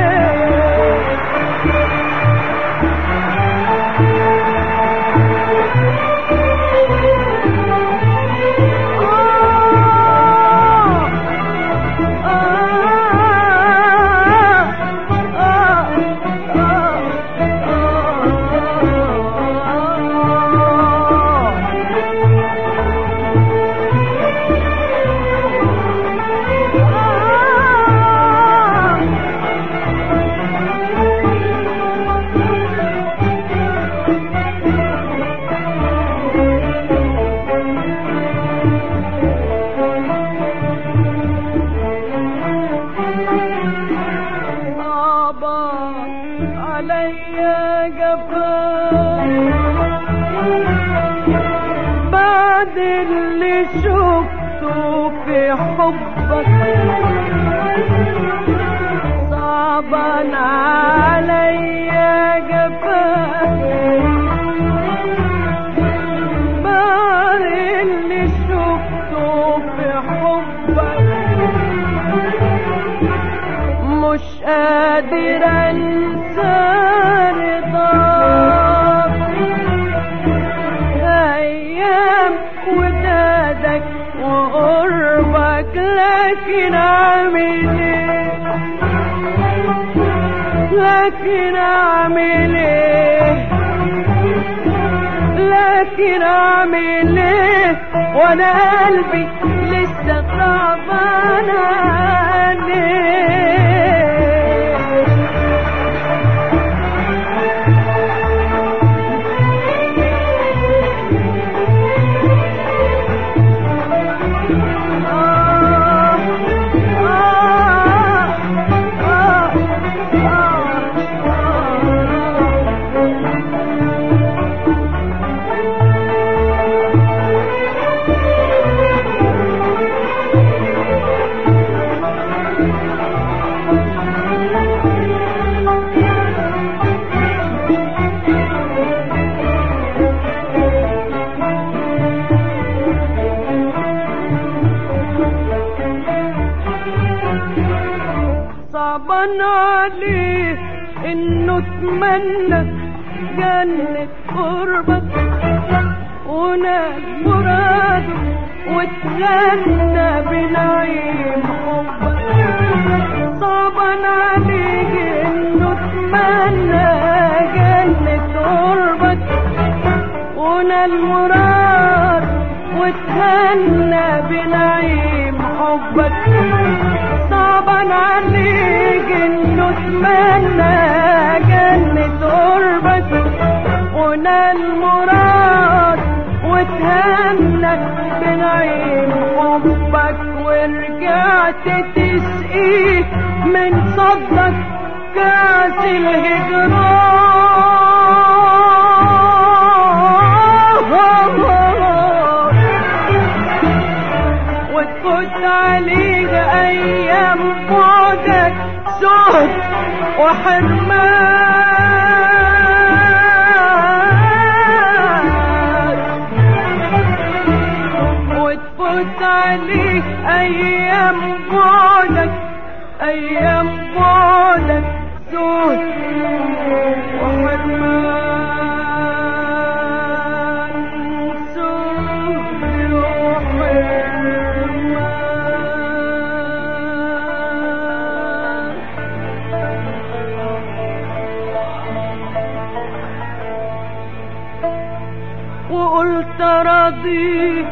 صعبان عليا جفاك بعد اللي شفته في حبك صعبان عليا جفاك بعد اللي شفته في حبك مش قادر انسى رضاك ايام ودادك وقربك لكن اعمل ايه لكن اعمل ايه لكن اعمل ايه وانا قلبي لسه صعبان عليه آه آه آه صعبان عليه انه اتمنى جنة قربك ونال مراده واتغنى بنعيم حبك صعبان عليه انه اتمنى جنة قربك ونال مراد واتهنى بنعيم حبك صعبان عليك انه اتمنى جنة قربك ونال مراد واتهنى بنعيم حبك ورجعت تسقيه من صدك كاس الهجران وتفوت عليك ايام بعدك زهد وحرمان وتفوت عليك ايام بعدك ايام بعدك زهد وحرمان زهد وحرمان وقلت راضي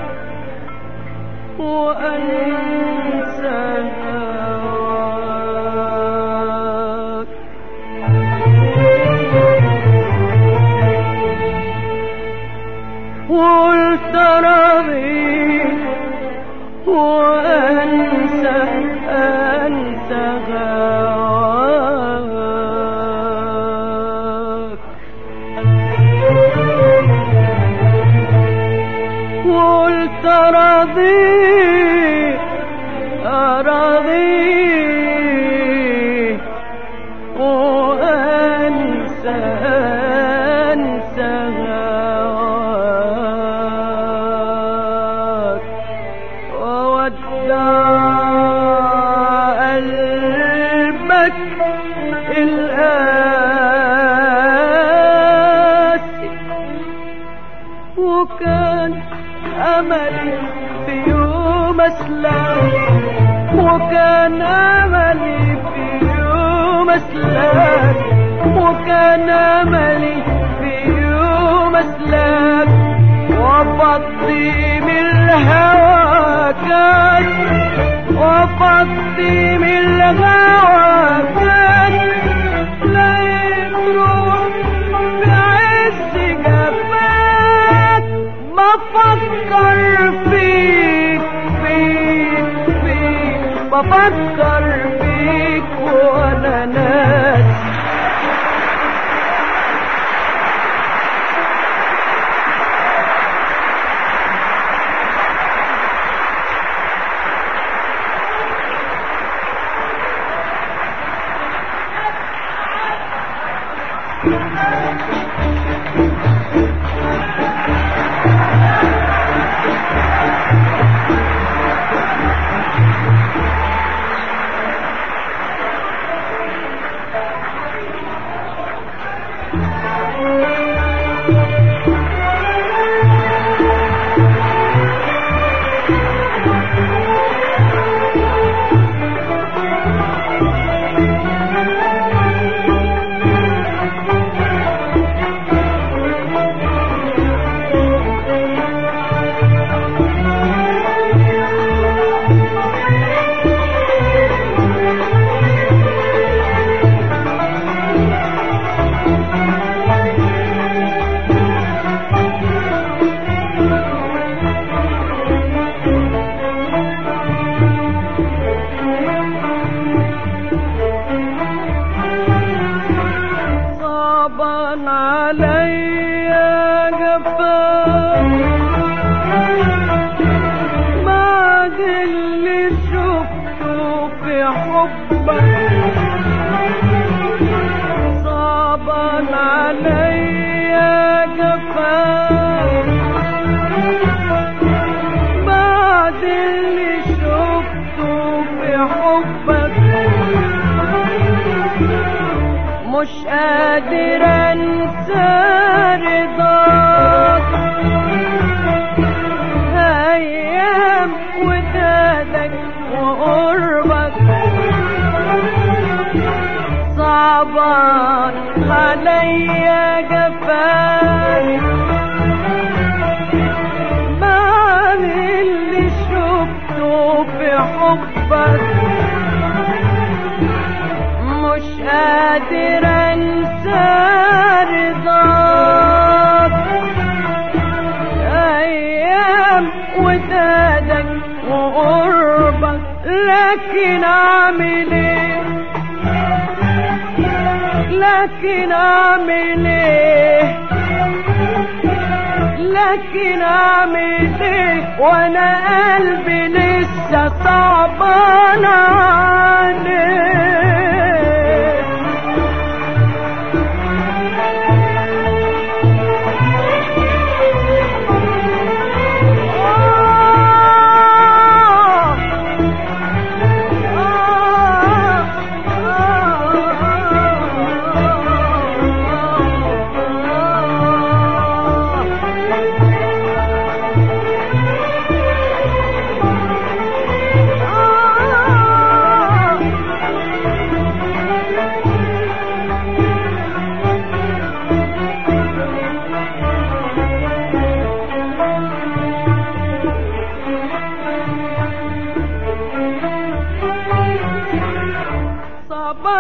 وأنسى هواك وقلت راضي وأنسى أنسى هواك قلت راضي راضي وأنسى أنسى هواك وودع قلبك القاسي وكان أملي في يوم أسلم وكان أملي في يوم أسلم وكان أملي في يوم أسلم وفضي من الهوى كان وفضي من الهوى كان لا يروح بعز جفاك بفكر فيك فيك فيك بفكر فيك وانا ناس صعبا عليا جفاك بعد اللي شفته في حبك صعبا عليا جفاك بعد اللي شفته في حبك مش قادر انسى رضاك ايام ودادك وقربك صعبان عليا جفاك بعد اللي شفته في حبك مش قادر انسى رضاك ايام ودادك وقربك لكن اعمل ايه لكن اعمل ايه لكن اعمل ايه وانا قلبي لسه صعبان عليه آه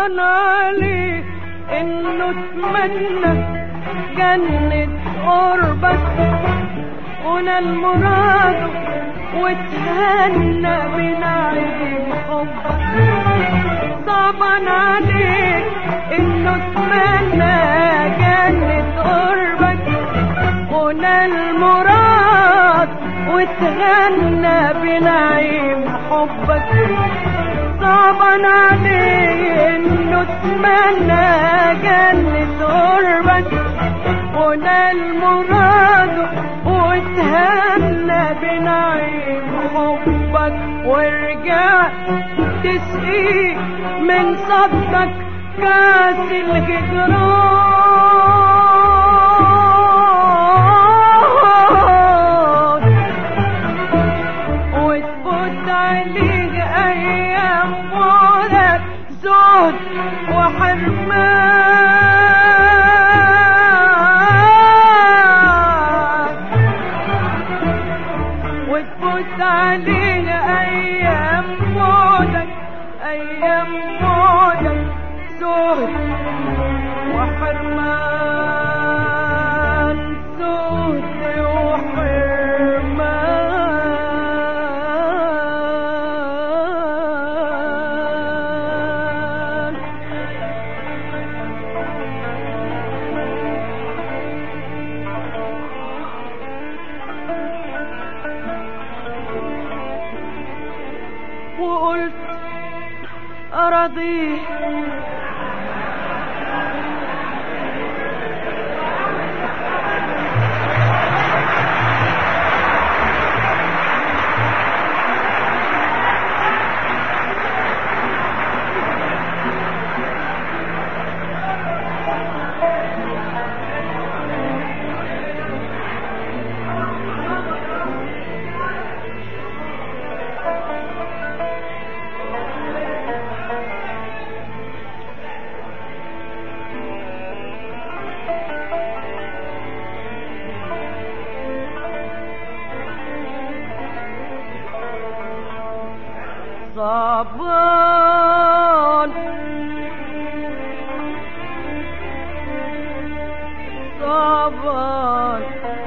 صعبان عليه انه اتمنى جنة قربك ونال مراده وتهنى بنعيم حبك صعبان عليك انه اتمنى جنة قربك ونال مراد وتغنى بنعيم حبك صعبان عليه انه اتمنى جنة قربك ونال مراده وتهنى بنعيم حبك وارجع تسقي من صدك كاس الهجران وتفوت عليك ايام بعدك زهد وحرمان وتفوت عليك ايام بعدك ايام بعدك زهد وحرمان زهد وحرمان وقلت أراضيه صعبان صعبان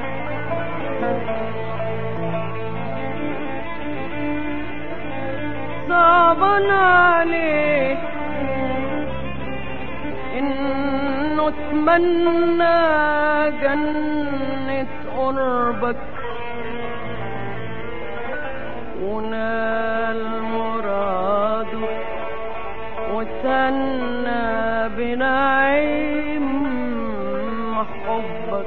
صعبان عليه انه اتمنى جنة قربك ونال مراده وتنى بنعيم حبك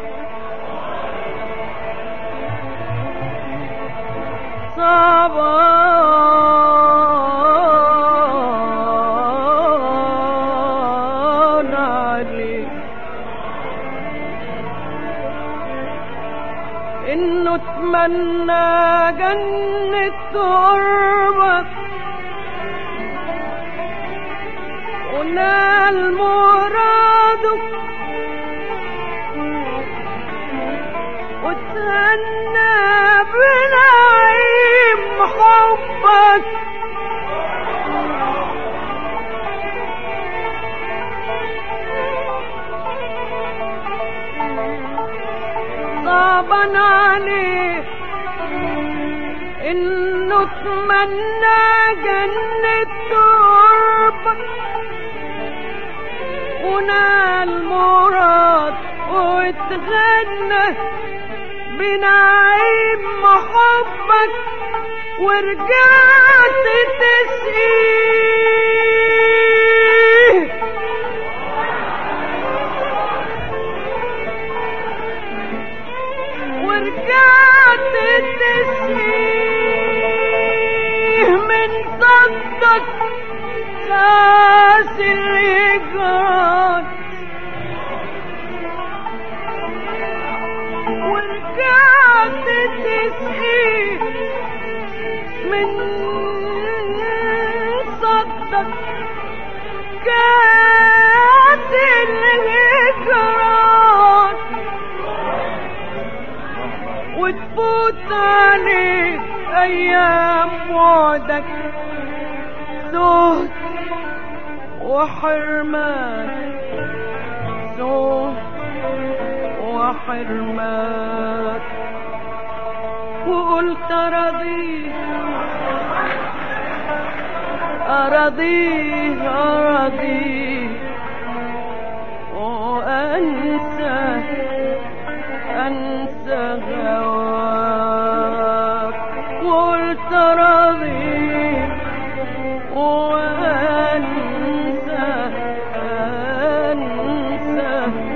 صعبان عليك انه اتمنى جنة قربك ونال مراده وتهنى بنعيم حبك صعبان عليه انه اتمنى جنة قربك ونال مراد وتغنى بنعيم محبك ورجعت تسقيه ورجعت تسقيه من صدك كاس الهجران ورجعت تسقيه من صدك كاس الهجران وتفوت عليك ايام وعدك زهد وحرمان سوء وحرمان وقلت أراضيه أراضيه أراضيه وأنسى أنسى هواك قلت أراضيه وأنسى أنسى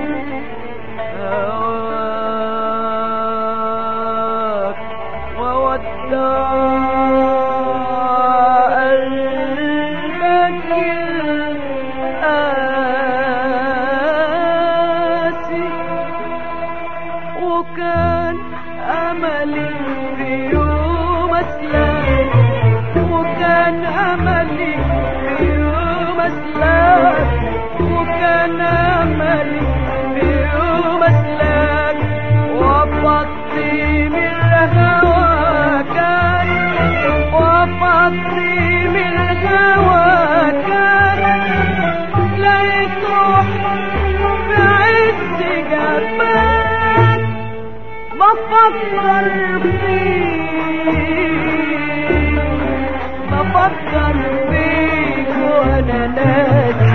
هواك وودع قلبك القاسي وكان أملي في يوم أسلم وكان أملي في يوم أسلم وكان أملي في يوم أسلم وفضي من هواك وفضي من هواك لقيت روحي في عز جبال بفكر فيك بفكر فيك وانا ناسي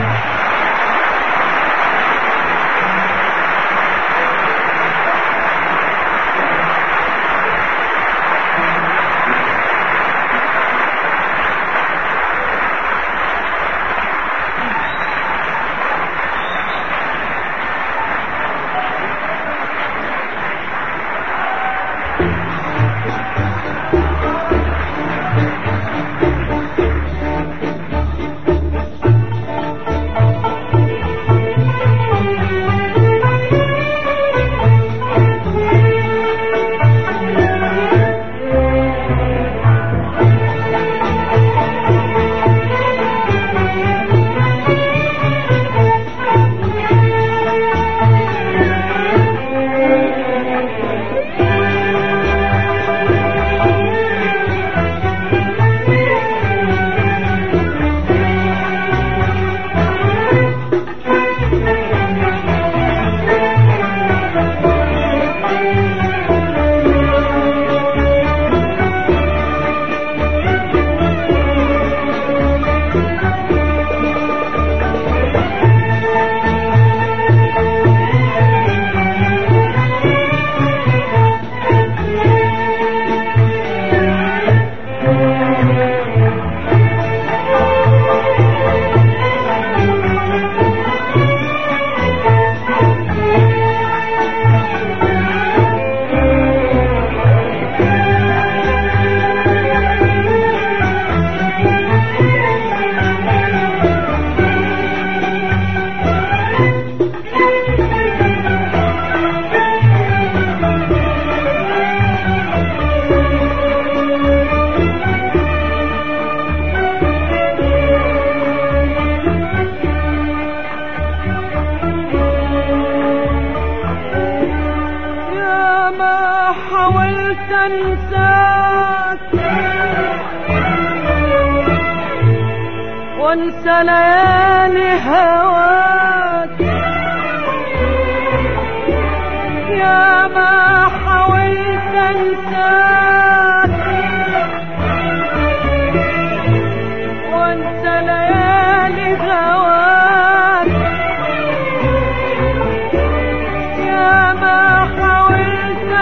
يا ما حاولت انساك وانسى ليالي هواك يا ما حاولت انساك وانسى ليالي هواك يا ما حاولت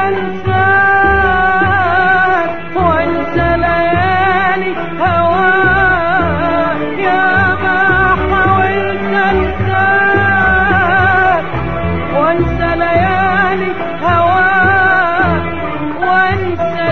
انساك وانسى ليالي هواك يا ما حاولت انساك وانسى ليالي هواك وانسى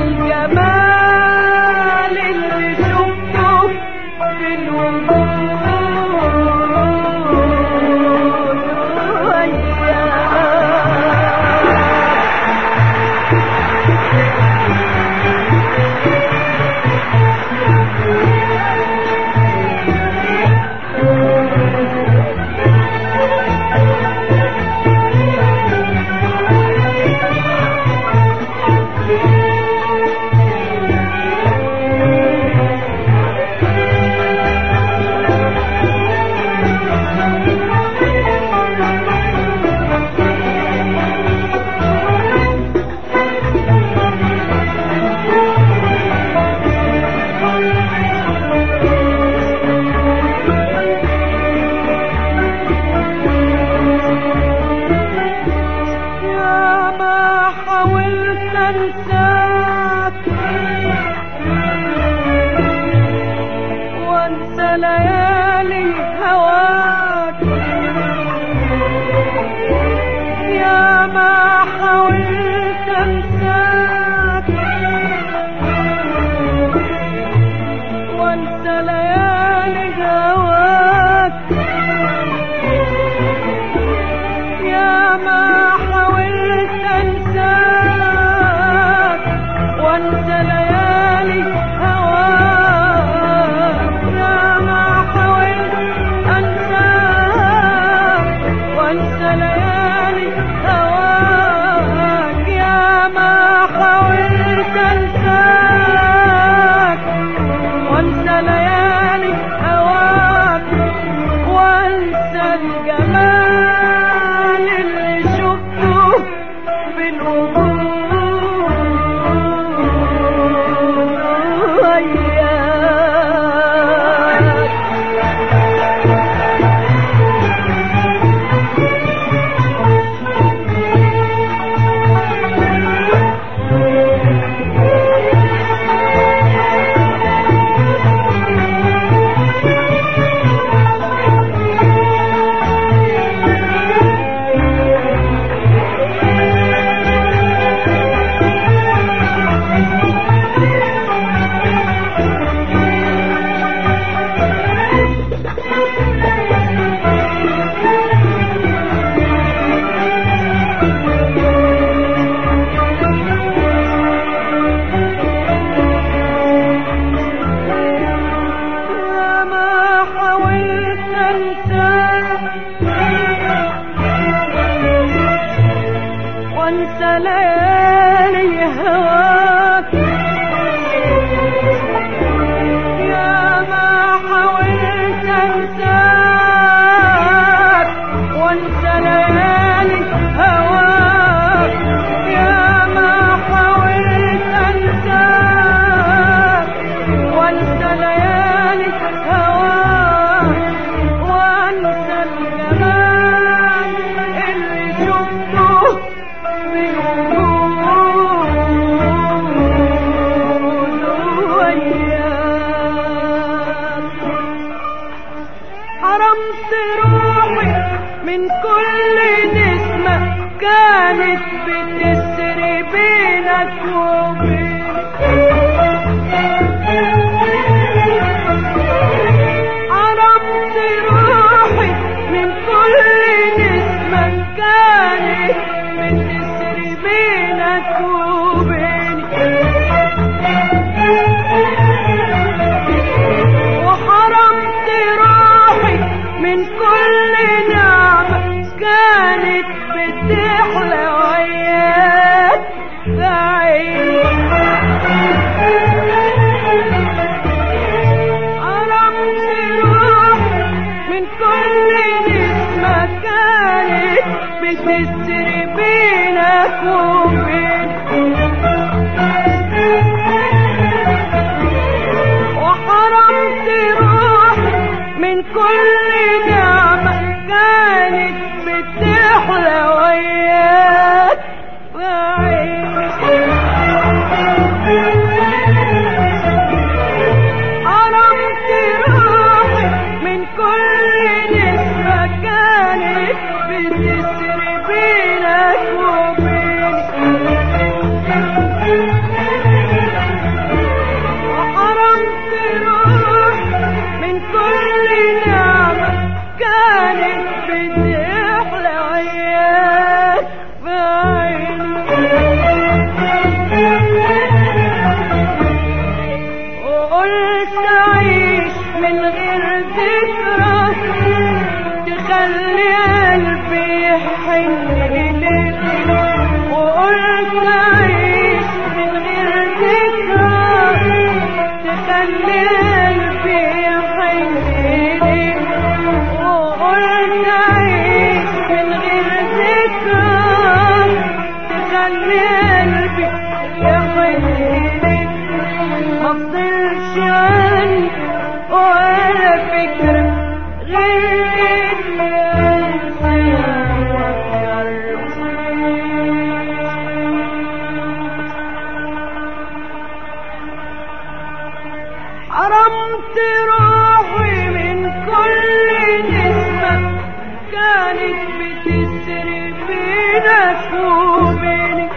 يا ما حاولت انساك وانسى ليالي هواك يا ما حاولت انساك وانسى ليالي هواك يا ما حاولت انساك وانسى ليالي هواك وانسى الجمال اللي شفته من وجود وياك حرمت روحي من كل نسمة كانت بتسري بينك وبيني حرمت روحي من كل نسمة كانت بتسري بينك وبيني وحرمت روحي من كل نعمة كانت بتحلى وياك حرمت روحي من كل نسمة كانت بتسري بينك وبيني وحرمت روحي من كل نعمة كانت بتحلى وياك حرمت روحي من كل نسمة كانت بتسري بينك وبيني وحرمت روحي من كل نعمة كانت بتحلى وياك بعيني وقلت أعيش من غير ذكرى تخلي قلبي يحن إليك وقلت أعيش من غير ذكرى تخلي قلبي يحن إليك وقلت أعيش من غير ذكرى تخلي قلبي يحن إليك مفضلش عني ولا فكرة غير إني حرمت روحي من كل نسمة كانت بتسري بينك وبيني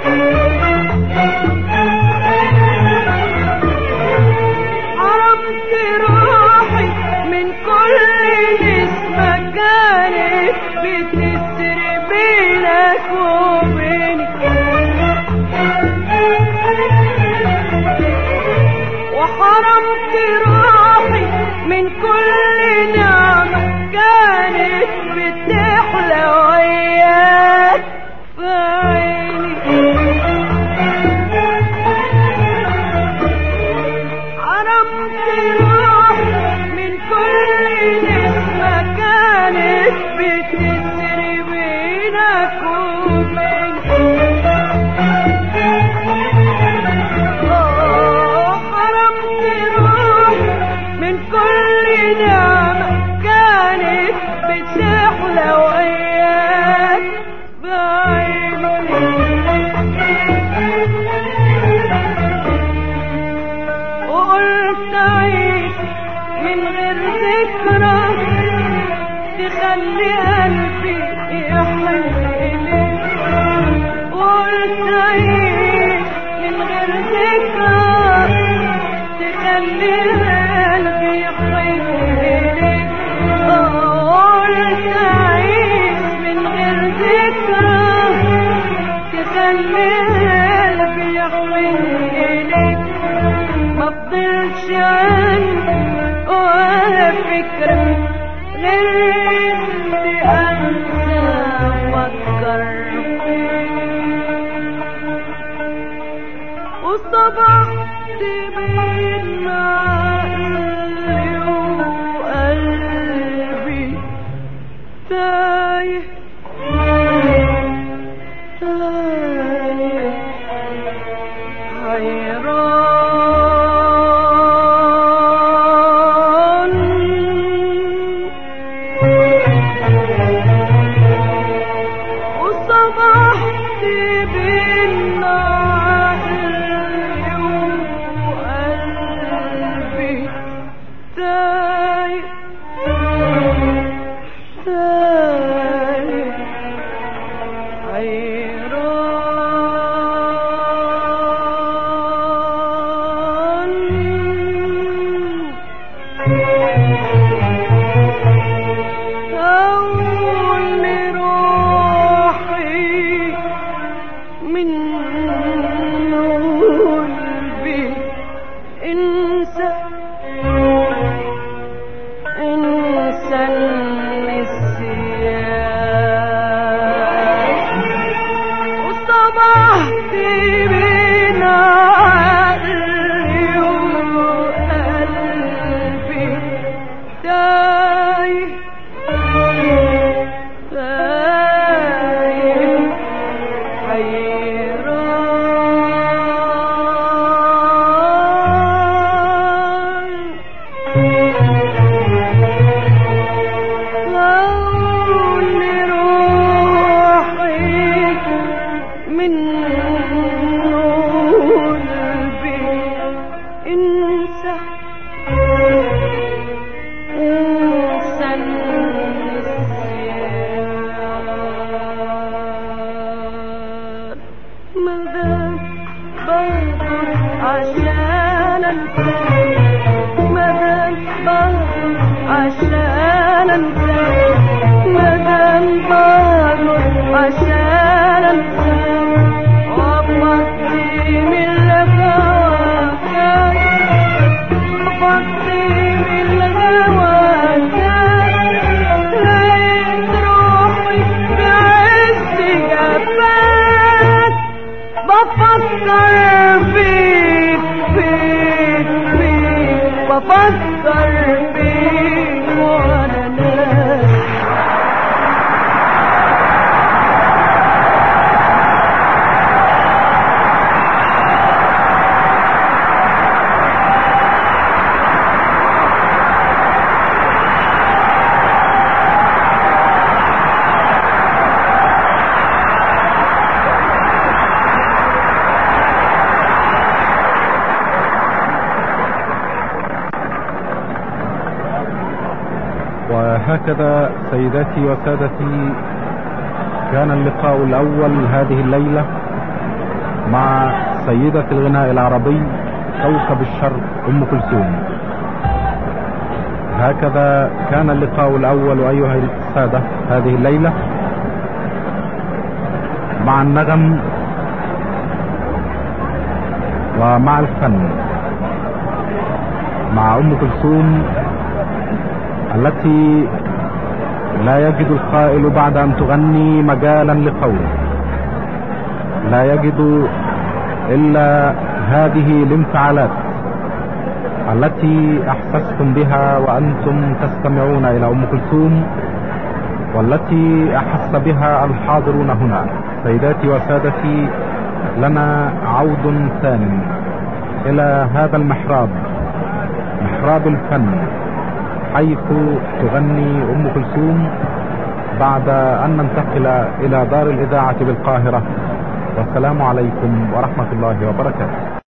حرمت روحي من كل نسمة كانت بتسري بينك وبيني وحرمت روحي تخلي قلبي يحن إليك وقلت عيش من غير ذكرى تخلي قلبي يحن إليك قلت عيش من غير ذكرى تخلي قلبي يحن إليك ما فضلش عندي ولا فكرة غير اني انسى افكر وصبحت بين عقلي وقلبي تايه تايه حيران وصبحت بين عقلي وقلبي تايه تايه حيران أول روحي من قلبي انسى انسى النسيان وصبحت بين عقلي وقلبي تايه تايه حيران لون روحي من قلبي انسى انسى النسيان مدام برضه عشان انساك مدام برضه عشان انساك مدام برضه عشان انساك وابطي من لقاك وابطي من هواك لقيت روحي بعز جفاك بفكر فيك فيك فيك بفكر فيك وانا ناسي وهكذا سيداتي وسادتي كان اللقاء الأول هذه الليلة مع سيدة الغناء العربي كوكب الشرق أم كلثوم هكذا كان اللقاء الأول أيها السادة هذه الليلة مع النغم ومع الفن مع أم كلثوم التي لا يجد القائل بعد أن تغني مجالا لقول لا يجد إلا هذه الانفعالات التي أحسستم بها وأنتم تستمعون إلى أم كلثوم والتي أحس بها الحاضرون هنا سيداتي وسادتي لنا عود ثان إلى هذا المحراب محراب الفن حيث تغني أم كلثوم بعد أن ننتقل إلى دار الإذاعة بالقاهرة والسلام عليكم ورحمة الله وبركاته